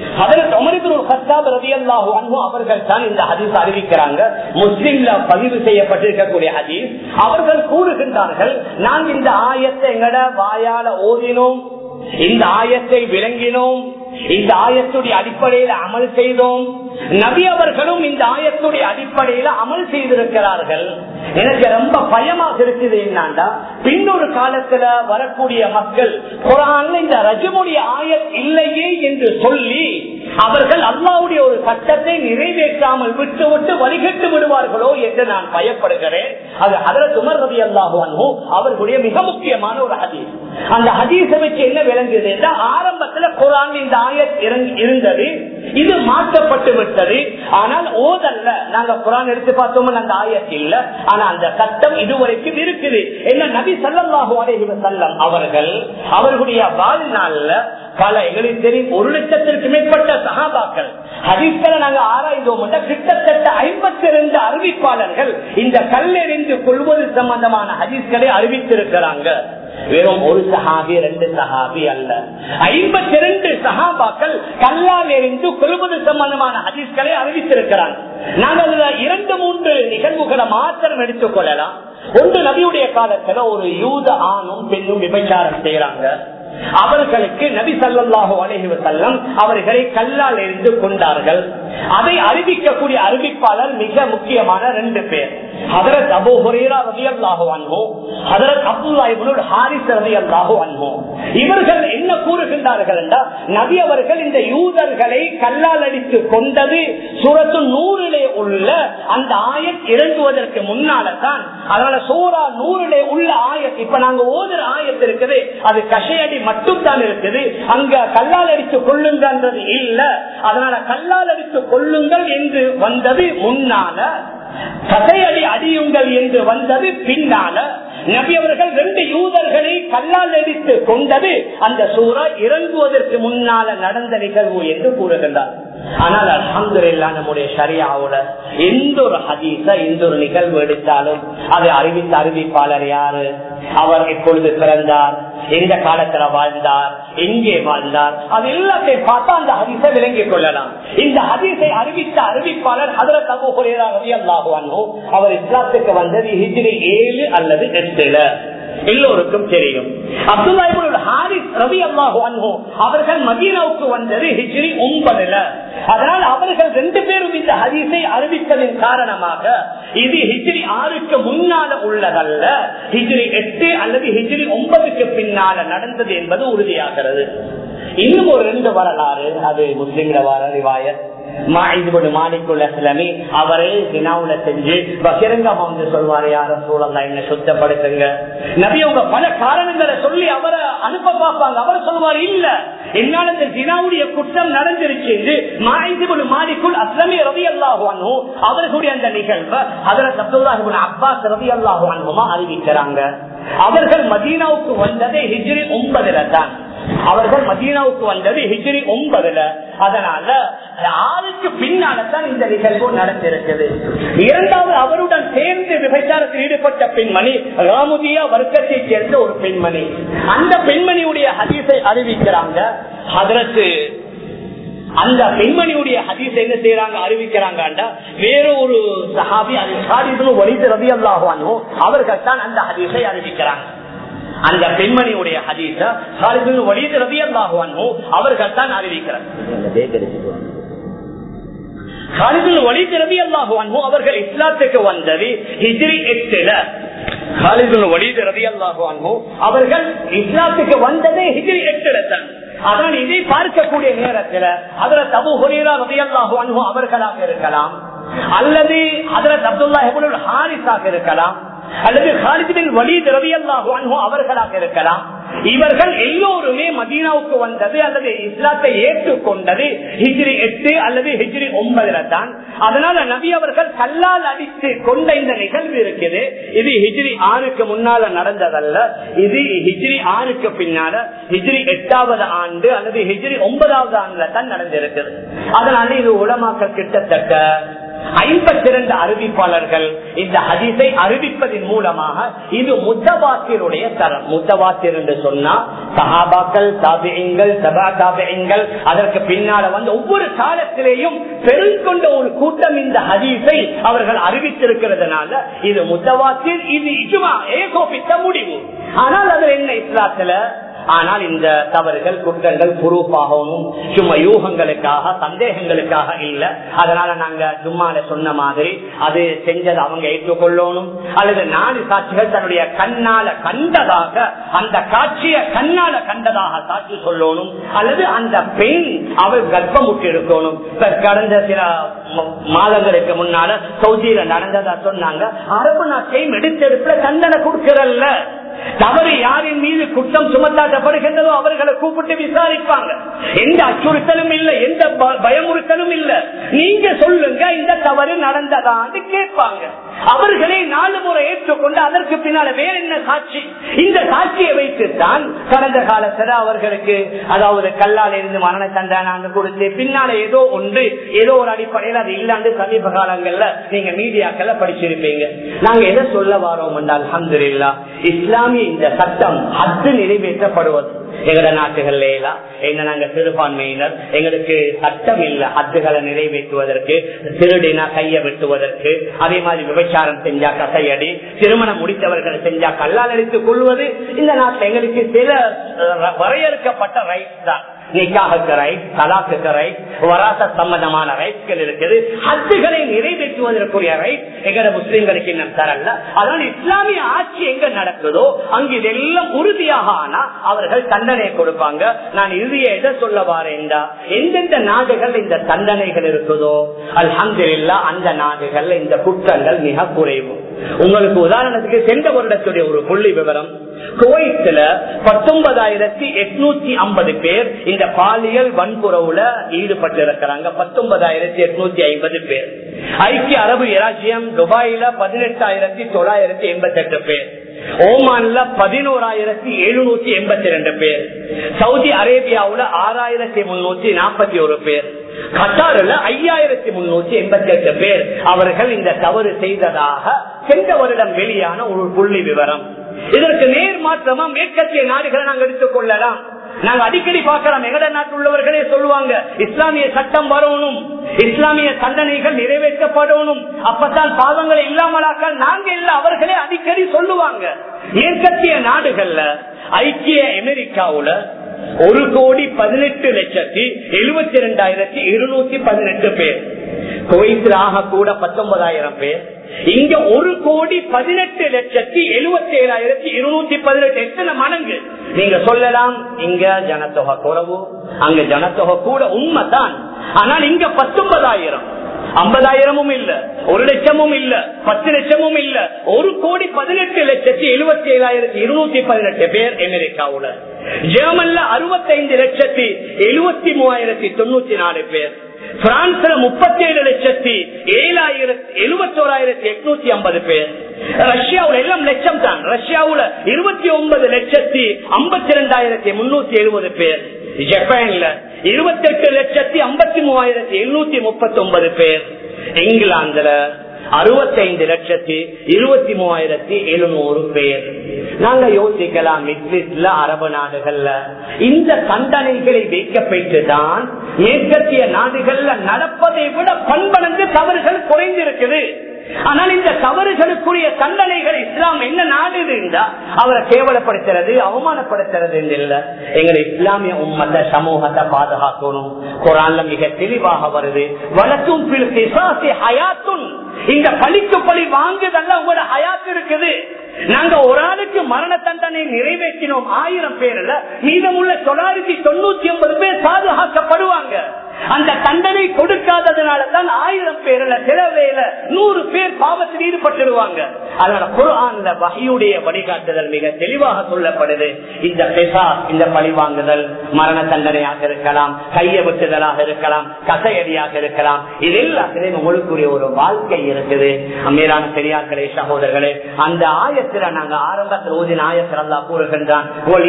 அவர்கள் தான் இந்த ஹதீஸ் அறிவிக்கிறாங்க முஸ்லிம்ல பதிவு செய்யப்பட்டிருக்கக்கூடிய ஹதீஸ் அவர்கள் கூறுகின்றார்கள் நான் இந்த ஆயத்தை எங்கட வாயால ஓதினோம் இந்த ஆயத்தை விளங்கினோம் இந்த ஆயத்துடைய அடிப்படையில் அமல் செய்தோம் நபி அவர்களும் இந்த ஆயத்துடைய அடிப்படையில அமல் செய்திருக்கிறார்கள் எனக்கு ரொம்ப பயமாக இருக்குது என்னண்டா பின்னொரு காலத்துல வரக்கூடிய மக்கள் குரான்ல இந்த ரஜமுடைய ஆயத் இல்லையே என்று சொல்லி அவர்கள் அல்லாவுடைய ஒரு சட்டத்தை நிறைவேற்றாமல் விட்டு விட்டு வழிகட்டு விடுவார்களோ என்று நான் பயப்படுகிறேன் அது அதற்கு உமர் ரவி அல்லாஹு அவர்களுடைய மிக முக்கியமான ஒரு ஹதீஸ் அந்த ஹதீஸை வச்சு என்ன விளங்குது என்றால் ஆரம்பத்துல குரான் இந்த ஆயத் இருந்தது இது மாற்றப்பட்டு விட்டது ஆனால் ஓதல்ல நாங்க குரான் எடுத்து பார்த்தோம் அந்த ஆயத் இல்ல ஆனா அந்த சட்டம் இதுவரைக்கும் இருக்குது என்ன நபி சல்லாஹூ அலைஹி வஸல்லம் அவர்கள் அவர்களுடைய வாழ்நாள்ல பல எங்களுக்கு தெரியும் ஒரு லட்சத்திற்கு மேற்பட்ட சகாபாக்கள் ஹதீஸ்களை நாங்க ஆராய்ந்தோம் கிட்டத்தட்ட ஐம்பத்தி இரண்டு அறிவிப்பாளர்கள் இந்த கல்லெறிந்து கொள்வது சம்பந்தமான ஹதீஸ்களை அறிவித்திருக்கிறாங்க வெறும் ஒரு சஹாபி ரெண்டு சஹாபி அல்ல ஐம்பத்தி இரண்டு சஹாபாக்கள் கல்லால் எறிந்து கொள்வது சம்பந்தமான ஹதீஸ்களை அறிவித்திருக்கிறாங்க நாங்கள் அதுல இரண்டு மூன்று நிகழ்வுகளை மாத்திரம் எடுத்துக் கொள்ளலாம் ஒன்று நபியுடைய காலத்துல ஒரு யூத ஆணும் பெண்ணும் விபச்சாரம் செய்யறாங்க அவர்களுக்கு நபி சல்லாஹூ அலஹி வசல்லம் அவர்களை கல்லால் எரிந்து கொண்டார்கள் அதை அறிவிக்கக்கூடிய அறிவிப்பாளர் மிக முக்கியமான ரெண்டு பேர் ஹதரத் அபு ஹுரேரா ரவி அல்லாஹு அன்போ ஹதரத் அப்துல்லாஹிபுல் ஹாரிஸ் ரவி அல்லாஹு அன்போ இவர்கள் என்ன கூறுகின்றார்கள் என்றால் நபி அவர்கள் இந்த யூதர்களை கல்லால் அடித்து கொண்டது சுரத்து நூறிலே உள்ள அந்த ஆயத் இறங்குவதற்கு முன்னால்தான் அதனால சூரா நூறிலே உள்ள ஆயத் இப்ப நாங்க ஓதுற ஆயத் இருக்குது அது கஷையடி மட்டும் தான் இருக்குது அங்க கல்லால் அடித்து கொள்ளுங்கன்றது இல்ல அதனால கல்லால் அடித்து கொள்ளுங்கள் என்று வந்தது முன்னால கதையடி அடியுங்கள் என்று வந்தது பின்னால நபி அவர்கள் ரெண்டு யூதர்களை கல்லால் அடித்து கொண்டது அந்த சூறா இறங்குவதற்கு முன்னால நடந்த நிகழ்வு என்று கூறுகின்றார் ஆனால் அலமதுல்லா நம்முடைய சரியாவுல எந்த ஒரு ஹதீச எந்த ஒரு நிகழ்வு எடுத்தாலும் அதை அறிவித்த அறிவிப்பாளர் யாரு அவர் எப்பொழுது பிறந்தார் எந்த காலத்துல வாழ்ந்தார் எங்கே வாழ்ந்தார் அது எல்லாத்தையும் பார்த்தா அந்த ஹதீஸை விளங்கிக் கொள்ளலாம் இந்த ஹதீஸை அறிவித்த அறிவிப்பாளர் ஹதரத் அபு ஹுரேரா ரவி அல்லாஹுவானோ அவர் இஸ்லாத்துக்கு வந்தது ஹிஜ்ரி ஏழு அல்லது எட்டுல எல்லோருக்கும் தெரியும் அப்துல்லா ஹாரிஸ் ரவி அல்லாஹு அன்ஹோ அவர்கள் மதீனாவுக்கு வந்தது ஹிஜ்ரி ஒன்பதுல அதனால் அவர்கள் ரெண்டு பேரும் இந்த ஹதீஸை அறிவித்ததன் காரணமாக இது ஹிஜ்ரி ஆறுக்கு முன்னால உள்ளதல்ல ஹிஜ்ரி எட்டு அல்லது ஹிஜ்ரி ஒன்பதுக்கு பின்னால நடந்தது என்பது உறுதியாகிறது இன்னும் ஒரு ரெண்டு வரலாறு அது முஸ்லிம்ல வர ரிவாயத் அவரே தினாவுல செஞ்சு பகிரங்கமா வந்து சொல்வாரு யார சூழல்ல என்ன சுத்தப்படுத்துங்க நபி அவங்க பல காரணங்களை சொல்லி அவரை அனுப்ப பார்ப்பாங்க அவர் சொல்லுவார் இல்ல என்னால இந்த தினாவுடைய குற்றம் நடந்துருச்சு மாய்ந்து மாடிக்குள் அஸ்லமி ரவி அல்லாஹுவானோ அவர்களுடைய அந்த நிகழ்வு அதில் சப்துல்லாஹிபுன் அப்பாஸ் ரவி அல்லாஹுவானுமா அறிவிக்கிறாங்க அவர்கள் மதீனாவுக்கு வந்ததே ஹிஜ்ரி ஒன்பதுல தான் அவர்கள் மதீனாவுக்கு வந்தது ஹிஜ்ரி ஒன்பதுல அதனால ஆளுக்கு பின்னால்தான் இந்த நிகழ்வு நடந்திருக்குது இரண்டாவது அவருடன் சேர்ந்து விபச்சாரத்தில் ஈடுபட்ட பெண்மணி ராமுதியா வர்க்கத்தை சேர்ந்த ஒரு பெண்மணி அந்த பெண்மணியுடைய ஹதீஸை அறிவிக்கிறாங்க அதற்கு அந்த பெண்மணியுடைய ஹதீஸ் என்ன செய்யறாங்க அறிவிக்கிறாங்க வேற ஒரு சஹாபி அது சாதிபும் வலிது ரவி அல்லாஹானோ அவர்கள் தான் அந்த ஹதீஸை அறிவிக்கிறாங்க அந்த பெண்மணியுடைய ஹதீஸ சாலிபின் வலிது ரவி அல்லாஹானோ அவர்கள் தான் அறிவிக்கிறாங்க காலிபின் வலிது ரவி அல்லாஹானோ அவர்கள் இஸ்லாத்துக்கு வந்தது ஹிஜ்ரி எட்டுல காலிபின் வலிது ரவி அல்லாஹானோ அவர்கள் இஸ்லாத்துக்கு வந்ததே ஹிஜ்ரி எட்டுல தான் அதான் இதை பார்க்கக்கூடிய நேரத்தில் அதுல தபு ஹுரீரா ரதியல்லாஹு அன்ஹு அவர்களாக இருக்கலாம் அல்லது அதரத் அப்துல்லா ஹெபுல் ஹாரிஸாக இருக்கலாம் அல்லது ஹாலிதின் வலீத் ரதியல்லாஹு அன்ஹு அவர்களாக இருக்கலாம் இவர்கள் எல்லோருமே மதீனாவுக்கு வந்தது அல்லது இஸ்லாத்தை ஏற்றுக்கொண்டது ஹிஜ்ரி எட்டு அல்லது ஹிஜ்ரி ஒன்பதுல தான் அதனால நபி அவர்கள் கல்லால் அடித்து கொண்ட இந்த நிகழ்வு இருக்குது இது ஹிஜ்ரி ஆறுக்கு முன்னால நடந்ததல்ல இது ஹிஜ்ரி ஆறுக்கு பின்னால ஹிஜ்ரி எட்டாவது ஆண்டு அல்லது ஹிஜ்ரி ஒன்பதாவது ஆண்டுல தான் நடந்திருக்குது அதனால இது உலமாக்கள் கிட்டத்தட்ட ஐம்பத்தி இரண்டு அறிவிப்பாளர்கள் இந்த ஹதீஸை அறிவிப்பதன் மூலமாக இது முத்தவாத்தியருடைய தரம் முத்தவாத்தியர் என்று சொன்னா சஹாபாக்கள் தாபியங்கள் சபா தாபியங்கள் அதற்கு பின்னால வந்து ஒவ்வொரு காலத்திலேயும் பெருங்கொண்ட ஒரு கூட்டம் இந்த ஹதீஸை அவர்கள் அறிவித்திருக்கிறதுனால இது முத்தவாத்தியர் இது இஜுமா ஏகோபித்த முடிவு ஆனால் அது என்ன இஸ்லாத்துல ஆனால் இந்த தவறுகள் குற்றங்கள் குரூப்பாகவும் சும்மா யூகங்களுக்காக சந்தேகங்களுக்காக இல்ல அதனால நாங்க சும்மால சொன்ன மாதிரி அது செஞ்சது அவங்க ஏற்றுக்கொள்ளணும் அல்லது நாலு சாட்சிகள் தன்னுடைய கண்ணால கண்டதாக அந்த காட்சியை கண்ணால கண்டதாக சாட்சி சொல்லணும் அல்லது அந்த பெண் அவள் கர்ப்பமுட்டு இருக்கணும் கடந்த சில மாதங்களுக்கு முன்னால சவுதியில நடந்ததா சொன்னாங்க அரபு நாட்டையும் எடுத்தெடுப்புல தண்டனை கொடுக்கிறல்ல தவறு யாரின் மீது குற்றம் சுமத்தாட்டப்படுகின்றதோ அவர்களை கூப்பிட்டு விசாரிப்பாங்க எந்த அச்சுறுத்தலும் இல்ல எந்த பயமுறுத்தலும் இல்ல நீங்க சொல்லுங்க இந்த தவறு நடந்ததான்னு கேட்பாங்க அவர்களே நாலு முறை ஏற்றுக்கொண்டு அதற்கு பின்னால வேற என்ன சாட்சி இந்த சாட்சியை வைத்துத்தான் கடந்த காலத்துல அவர்களுக்கு அதாவது கல்லால் இருந்து மரண தண்டனை கொடுத்து பின்னால ஏதோ ஒன்று ஏதோ ஒரு அடிப்படையில் அது இல்லாண்டு சமீப காலங்கள்ல நீங்க மீடியாக்கள்ல படிச்சிருப்பீங்க நாங்க எதை சொல்ல வாரோம் என்றால் அஹமதுல்லா இஸ்லாமிய இந்த சட்டம் அத்து நிறைவேற்றப்படுவது எங்கட நாட்டுகள்ல எல்லாம் என்ன நாங்க சிறுபான்மையினர் எங்களுக்கு சட்டம் இல்ல அத்துகளை நிறைவேற்றுவதற்கு திருடினா கைய வெட்டுவதற்கு அதே மாதிரி விபச்சாரம் செஞ்சா கசையடி திருமணம் முடித்தவர்கள் செஞ்சா கல்லால் அடித்துக் கொள்வது இந்த நாட்டில் எங்களுக்கு சில வரையறுக்கப்பட்ட ரைட்ஸ் தான் நிக்காக ரைட் தலாக்கு ரைட் வராச சம்பந்தமான ரைட்கள் இருக்குது ஹத்துகளை நிறைவேற்றுவதற்குரிய ரைட் எங்கட முஸ்லிம்களுக்கு இன்னும் தரல அதனால இஸ்லாமிய ஆட்சி எங்க நடக்குதோ அங்கு இதெல்லாம் உறுதியாக ஆனா அவர்கள் தண்டனை கொடுப்பாங்க நான் இறுதிய எதை சொல்ல வாரேன்டா எந்தெந்த நாடுகள் இந்த தண்டனைகள் இருக்குதோ அல்ஹம்துல்லா அந்த நாடுகள் இந்த குற்றங்கள் மிக குறைவு உங்களுக்கு உதாரணத்துக்கு சென்ற வருடத்துடைய ஒரு புள்ளி விவரம் குவைத்துல பத்தொன்பதாயிரத்தி எட்நூத்தி ஐம்பது பேர் இந்த பாலியல் வன்புறவுல ஈடுபட்டு இருக்கிறாங்க பத்தொன்பதாயிரத்தி எட்நூத்தி ஐம்பது பேர் ஐக்கிய அரபு இராஜ்யம் துபாயில பதினெட்டாயிரத்தி தொள்ளாயிரத்தி எண்பத்தி எட்டு பேர் ஓமான்ல பதினோராயிரத்தி எழுநூத்தி எண்பத்தி ரெண்டு பேர் சவுதி அரேபியாவுல ஆறாயிரத்தி முன்னூத்தி நாற்பத்தி ஒரு பேர் கட்டாரில் ஐயாயிரத்தி முன்னூத்தி எண்பத்தி எட்டு பேர் அவர்கள் இந்த தவறு செய்ததாக சென்ற வருடம் வெளியான ஒரு புள்ளி விவரம் இதற்கு நேர் மாற்றமா மேற்கத்திய நாடுகளை நாங்கள் எடுத்துக் கொள்ளலாம் நாங்க அடிக்கடி பார்க்கலாம் எங்கட நாட்டு உள்ளவர்களே சொல்லுவாங்க இஸ்லாமிய சட்டம் வரணும் இஸ்லாமிய தண்டனைகள் நிறைவேற்றப்படணும் அப்பதான் பாவங்களை இல்லாமலாக்க நாங்க இல்ல அவர்களே அடிக்கடி சொல்லுவாங்க மேற்கத்திய நாடுகள்ல ஐக்கிய அமெரிக்காவுல ஒரு கோடி பதினெட்டு லட்சத்தி எழுபத்தி இரண்டாயிரத்தி இருநூத்தி பதினெட்டு பேர் குவைத்தில் ஆக கூட பத்தொன்பதாயிரம் பேர் இங்க ஒரு கோடி பதினெட்டு லட்சத்தி எழுபத்தி ஏழாயிரத்தி இருநூத்தி பதினெட்டு எத்தனை மடங்கு நீங்க சொல்லலாம் இங்க ஜனத்தொகை குறவு அங்க ஜனத்தொகை கூட உண்மைதான் ஆனால் இங்க பத்தொன்பதாயிரம் ஐம்பதாயிரமும் இல்ல ஒரு லட்சமும் இல்ல பத்து லட்சமும் இல்ல ஒரு கோடி பதினெட்டு லட்சத்தி எழுபத்தி ஏழாயிரத்தி இருநூத்தி பதினெட்டு பேர் அமெரிக்காவுல ஜெர்மன்ல அறுபத்தைந்து லட்சத்தி எழுபத்தி மூவாயிரத்தி தொண்ணூத்தி நாலு பேர் பிரான்ஸ்ல முப்பத்தி ஏழு லட்சத்தி ஏழாயிரத்தி எழுபத்தோராயிரத்தி எட்நூத்தி ஐம்பது பேர் ரஷ்யாவுல எல்லாம் லட்சம் தான் ரஷ்யாவுல இருபத்தி ஒன்பது லட்சத்தி ஐம்பத்தி ரெண்டாயிரத்தி முன்னூத்தி எழுபது பேர் ஜப்பான்ல இருபத்தி எட்டு லட்சத்தி ஐம்பத்தி மூவாயிரத்தி எழுநூத்தி முப்பத்தி ஒன்பது பேர் இங்கிலாந்துல அறுபத்தைந்து லட்சத்தி இருபத்தி மூவாயிரத்தி எழுநூறு பேர் நாங்க யோசிக்கலாம் மிட்லிஸ்ட்ல அரபு நாடுகள்ல இந்த தண்டனைகளை வைக்கப்பட்டுதான் மேற்கத்திய நாடுகள்ல நடப்பதை விட பண்பனந்து தவறுகள் குறைந்திருக்குது ஆனால் இந்த தவறுகளுக்குரிய தண்டனைகள் இஸ்லாம் என்ன நாடு இருந்தா அவரை கேவலப்படுத்துறது அவமானப்படுத்துறது இல்ல எங்களை இஸ்லாமிய உம்மத்த சமூகத்தை பாதுகாக்கணும் குரான்ல மிக தெளிவாக வருது வழக்கும் ஹயாத்துன் இந்த பழிக்கு பழி வாங்குதல்ல உங்களோட ஹயாத் இருக்குது நாங்க ஒரு ஆளுக்கு மரண தண்டனை நிறைவேற்றினோம் ஆயிரம் பேர்ல மீதமுள்ள தொள்ளாயிரத்தி தொண்ணூத்தி ஒன்பது பேர் பாதுகாக்கப்படுவாங்க அந்த தண்டனை கொடுக்காததுனால தான் ஆயிரம் பேர்ல சில வேல நூறு பேர் பாவத்தில் ஈடுபட்டுருவாங்க அதனால குரான்ல வகையுடைய வழிகாட்டுதல் மிக தெளிவாக சொல்லப்படுது இந்த பெசா இந்த பழிவாங்குதல் மரண தண்டனையாக இருக்கலாம் கைய வெட்டுதலாக இருக்கலாம் கசையடியாக இருக்கலாம் இது எல்லாத்திலையும் உங்களுக்குரிய ஒரு வாழ்க்கை இருக்குது அம்மீரான பெரியார்களே சகோதரர்களே அந்த ஆயத்துல நாங்க ஆரம்பத்தில் ஓதின ஆயத்தில் அல்லா கூறுகின்றான்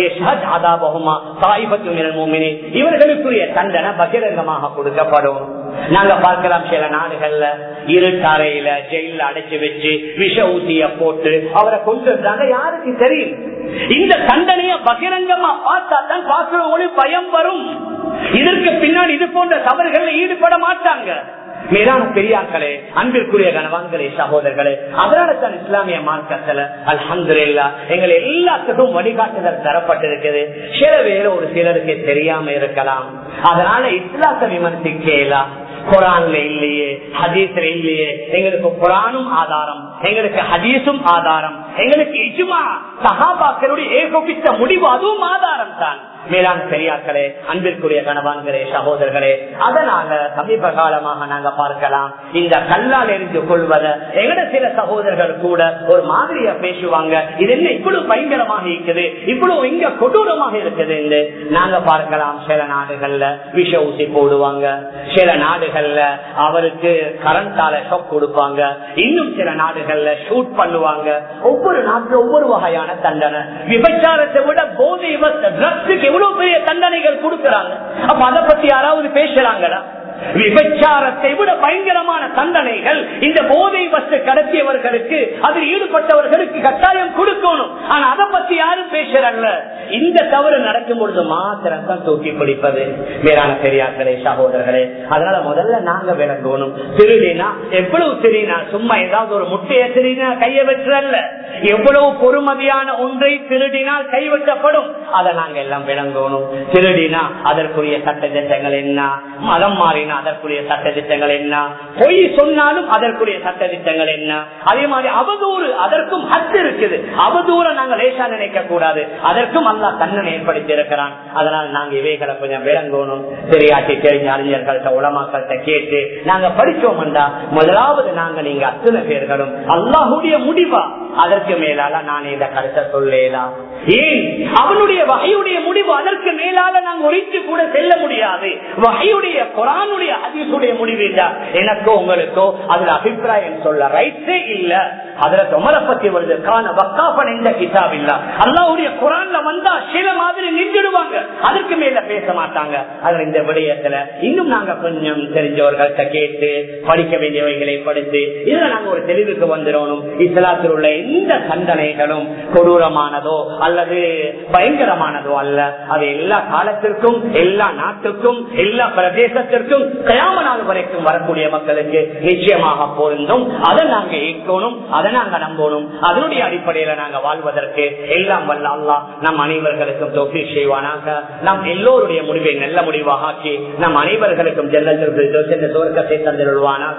இவர்களுக்குரிய தண்டனை பகிரங்கமாக கொடுக்கப்படும் நாங்க பார்க்கலாம் சில நாடுகள்ல இருட்டறையில ஜெயில அடைச்சு வச்சு விஷ ஊசிய போட்டு அவரை கொண்டு வந்தாங்க யாருக்கு தெரியும் இந்த தண்டனைய பகிரங்கமா பார்த்தா தான் பார்க்கிறவங்களுக்கு பயம் வரும் இதற்கு பின்னாடி இது போன்ற தவறுகள் ஈடுபட மாட்டாங்க மேலான பெரியாக்களே அன்பிற்குரிய கணவான்களே சகோதரர்களே அதனால தான் இஸ்லாமிய மார்க்கத்துல அல்ஹம்துல்லா எங்களை எல்லாத்துக்கும் வழிகாட்டுதல் தரப்பட்டிருக்குது சில வேலை ஒரு சிலருக்கு தெரியாம இருக்கலாம் அதனால இஸ்லாத்தை விமர்சிக்கலாம் குரான்ல இல்லையே ஹதீஸ்ல இல்லையே எங்களுக்கு குரானும் ஆதாரம் எங்களுக்கு ஹதீஸும் ஆதாரம் எங்களுக்கு இஜுமா சகாபாக்களுடைய ஏகோபித்த முடிவு அதுவும் ஆதாரம் தான் மேலான பெரியார்களே அன்பிற்குரிய கணவான்களே சகோதரர்களே அதனால சமீப காலமாக நாங்க பார்க்கலாம் இந்த கல்லால் எரிந்து கொள்வத எங்கட சில சகோதரர்கள் கூட ஒரு மாதிரியா பேசுவாங்க இது என்ன இவ்வளவு பயங்கரமாக இருக்குது இவ்வளவு இங்க கொடூரமாக இருக்குது என்று நாங்க பார்க்கலாம் சில நாடுகள்ல விஷ ஊசி போடுவாங்க சில நாடுகள்ல அவருக்கு கரண்டால ஷாக் கொடுப்பாங்க இன்னும் சில நாடுகள்ல ஷூட் பண்ணுவாங்க ஒவ்வொரு நாட்டில் ஒவ்வொரு வகையான தண்டனை விபச்சாரத்தை விட போதை ட்ரக்ஸுக்கு எவ்வளவு பெரிய தண்டனைகள் கொடுக்கிறாங்க அப்ப அதை பத்தி யாராவது பேசுறாங்களா விபச்சாரத்தை விட பயங்கரமான தண்டனைகள் இந்த போதை வஸ்து கடத்தியவர்களுக்கு அதில் ஈடுபட்டவர்களுக்கு கட்டாயம் கொடுக்கணும் ஆனா அதை பத்தி யாரும் பேசுறல்ல இந்த தவறு நடக்கும் பொழுது மாத்திரம் தான் தூக்கி பிடிப்பது வேறான பெரியார்களே சகோதரர்களே அதனால முதல்ல நாங்க விளங்கணும் திருடினா எவ்வளவு திருடினா சும்மா ஏதாவது ஒரு முட்டையை திருடினா கைய வெற்றல்ல எவ்வளவு பொறுமதியான ஒன்றை திருடினால் கைவிட்டப்படும் அதை நாங்க எல்லாம் விளங்கணும் திருடினா அதற்குரிய சட்ட திட்டங்கள் என்ன மதம் மாறினா அதற்குரிய சட்ட திட்டங்கள் என்ன பொய் சொன்னாலும் அதற்குரிய சட்ட திட்டங்கள் என்ன அதே மாதிரி அவதூறு அதற்கும் ஹத்து இருக்குது அவதூற நாங்க லேசா நினைக்க கூடாது அதற்கும் அல்லா தன்னன் ஏற்படுத்தி இருக்கிறான் அதனால் நாங்க இவைகளை கொஞ்சம் விளங்கணும் தெரியாட்டி தெரிஞ்ச அறிஞர்கள்ட்ட உலமாக்கள்கிட்ட கேட்டு நாங்க படிச்சோம் முதலாவது நாங்க நீங்க அத்தனை பேர்களும் அல்லாஹுடைய முடிவா அதற்கு மேலால நான் இந்த கருத்தை சொல்லலாம் ஏன் அவனுடைய வகையுடைய முடிவு அதற்கு மேலால நாங்க ஒழித்து கூட செல்ல முடியாது வகையுடைய குரானுடைய அதிசுடைய முடிவு இல்ல எனக்கோ உங்களுக்கோ அதுல அபிப்பிராயம் சொல்ல ரைட்ஸே இல்ல அதுல தொமரை பத்தி வருது காண வக்காபன் இந்த கிதாப் இல்ல அல்லாவுடைய குரான்ல வந்தா சில மாதிரி நின்றுடுவாங்க அதற்கு மேல பேச மாட்டாங்க அதுல இந்த விடயத்துல இன்னும் நாங்க கொஞ்சம் தெரிஞ்சவர்கள்ட்ட கேட்டு படிக்க வேண்டியவைகளை படித்து இதுல நாங்க ஒரு தெளிவுக்கு வந்துடணும் இஸ்லாத்தில் உள்ள எந்த தண்டனைகளும் கொடூரமானதோ அல்லது பயங்கரமானதோ அல்ல அது எல்லா காலத்திற்கும் எல்லா நாட்டுக்கும் எல்லா பிரதேசத்திற்கும் கயாம நாள் வரைக்கும் வரக்கூடிய மக்களுக்கு நிச்சயமாக பொருந்தும் அதை நாங்க ஏற்கணும் அதை நாங்க நம்பணும் அதனுடைய அடிப்படையில நாங்க வாழ்வதற்கு எல்லாம் வல்ல அல்லா நம் அனைவர்களுக்கும் தொகை செய்வானாக நம் எல்லோருடைய முடிவை நல்ல முடிவாக ஆக்கி நம் அனைவர்களுக்கும் ஜெல்லத்திற்கு சுவர்க்கத்தை தந்திருவானாக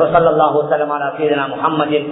முகமதின்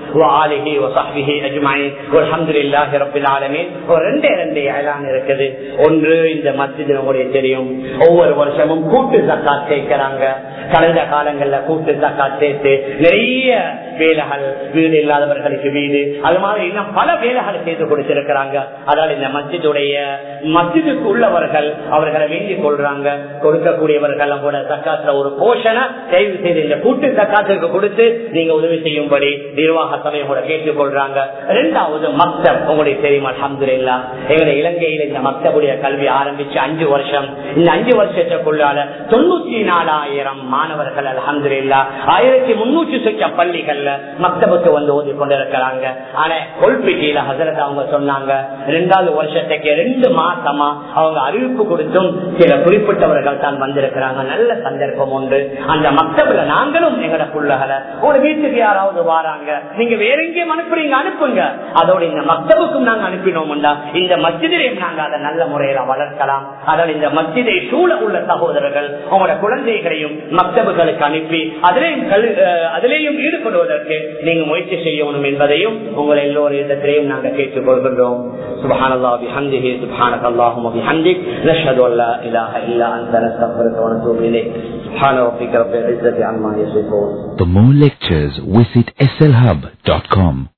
இருக்குது ஒன்று இந்த மத்திய நம்முடைய தெரியும் ஒவ்வொரு வருஷமும் கூட்டு சக்காத் சேர்க்கிறாங்க கடந்த காலங்கள்ல கூட்டு சக்காத் சேர்த்து நிறைய வேலைகள் வீடு இல்லாதவர்கள் சிறுவர்களுக்கு வீடு அது மாதிரி இன்னும் பல வேலைகளை செய்து கொடுத்திருக்கிறாங்க அதாவது இந்த மஸ்ஜிதுடைய மஸ்ஜிதுக்கு உள்ளவர்கள் அவர்களை வேண்டிக் கொள்றாங்க கொடுக்கக்கூடியவர்கள் கூட தக்காத்துல ஒரு போஷனை தயவு செய்து இந்த கூட்டு தக்காத்துக்கு கொடுத்து நீங்க உதவி செய்யும்படி நிர்வாக சமயம் கூட கேட்டுக் கொள்றாங்க இரண்டாவது மக்தம் உங்களுக்கு தெரியுமா அலமதுல்லா எங்களுடைய இலங்கையில் இந்த மக்தபுடைய கல்வி ஆரம்பிச்சு அஞ்சு வருஷம் இந்த அஞ்சு வருஷத்துக்குள்ளால தொண்ணூத்தி நாலாயிரம் மாணவர்கள் அலமதுல்லா ஆயிரத்தி முன்னூற்றி சொச்ச பள்ளிகள்ல மக்தபுக்கு வந்து ஓதி கொண்டிருக்கிறாங்க ஆனா கொல்பிட்டியில ஹசரத் அவங்க சொன்னாங்க ரெண்டாவது வருஷத்துக்கு ரெண்டு மாசமா அவங்க அறிவிப்பு கொடுத்தும் சில குறிப்பிட்டவர்கள் தான் வந்திருக்கிறாங்க நல்ல சந்தர்ப்பம் உண்டு அந்த மக்தபுல நாங்களும் எங்கட புள்ளகளை ஒரு வீட்டுக்கு யாராவது வாராங்க நீங்க வேற எங்கேயும் அனுப்புறீங்க அனுப்புங்க அதோட இந்த மக்தபுக்கும் நாங்க அனுப்பினோம்டா இந்த மஸ்ஜிதிலையும் நாங்க அதை நல்ல முறையில வளர்க்கலாம் அதோட இந்த மஸ்ஜிதை சூழ உள்ள சகோதரர்கள் உங்களோட குழந்தைகளையும் மக்தபுகளுக்கு அனுப்பி அதிலேயும் கல்- அஹ் அதிலேயும் ஈடுபடுவதற்கு நீங்க முயற்சி செய்யணும் என்பதையும் உங்கள் எல்லோரும் இடத்திலையும் நாங்கள் கேட்டுக் கொள்கின்றோம் سبحان الله بحمده سبحانك اللهم وبحمدك نشهد ان لا اله الا انت نستغفرك ونتوب اليك سبحان ربك رب العزه عما يصفون For more lectures, visit slhub.com.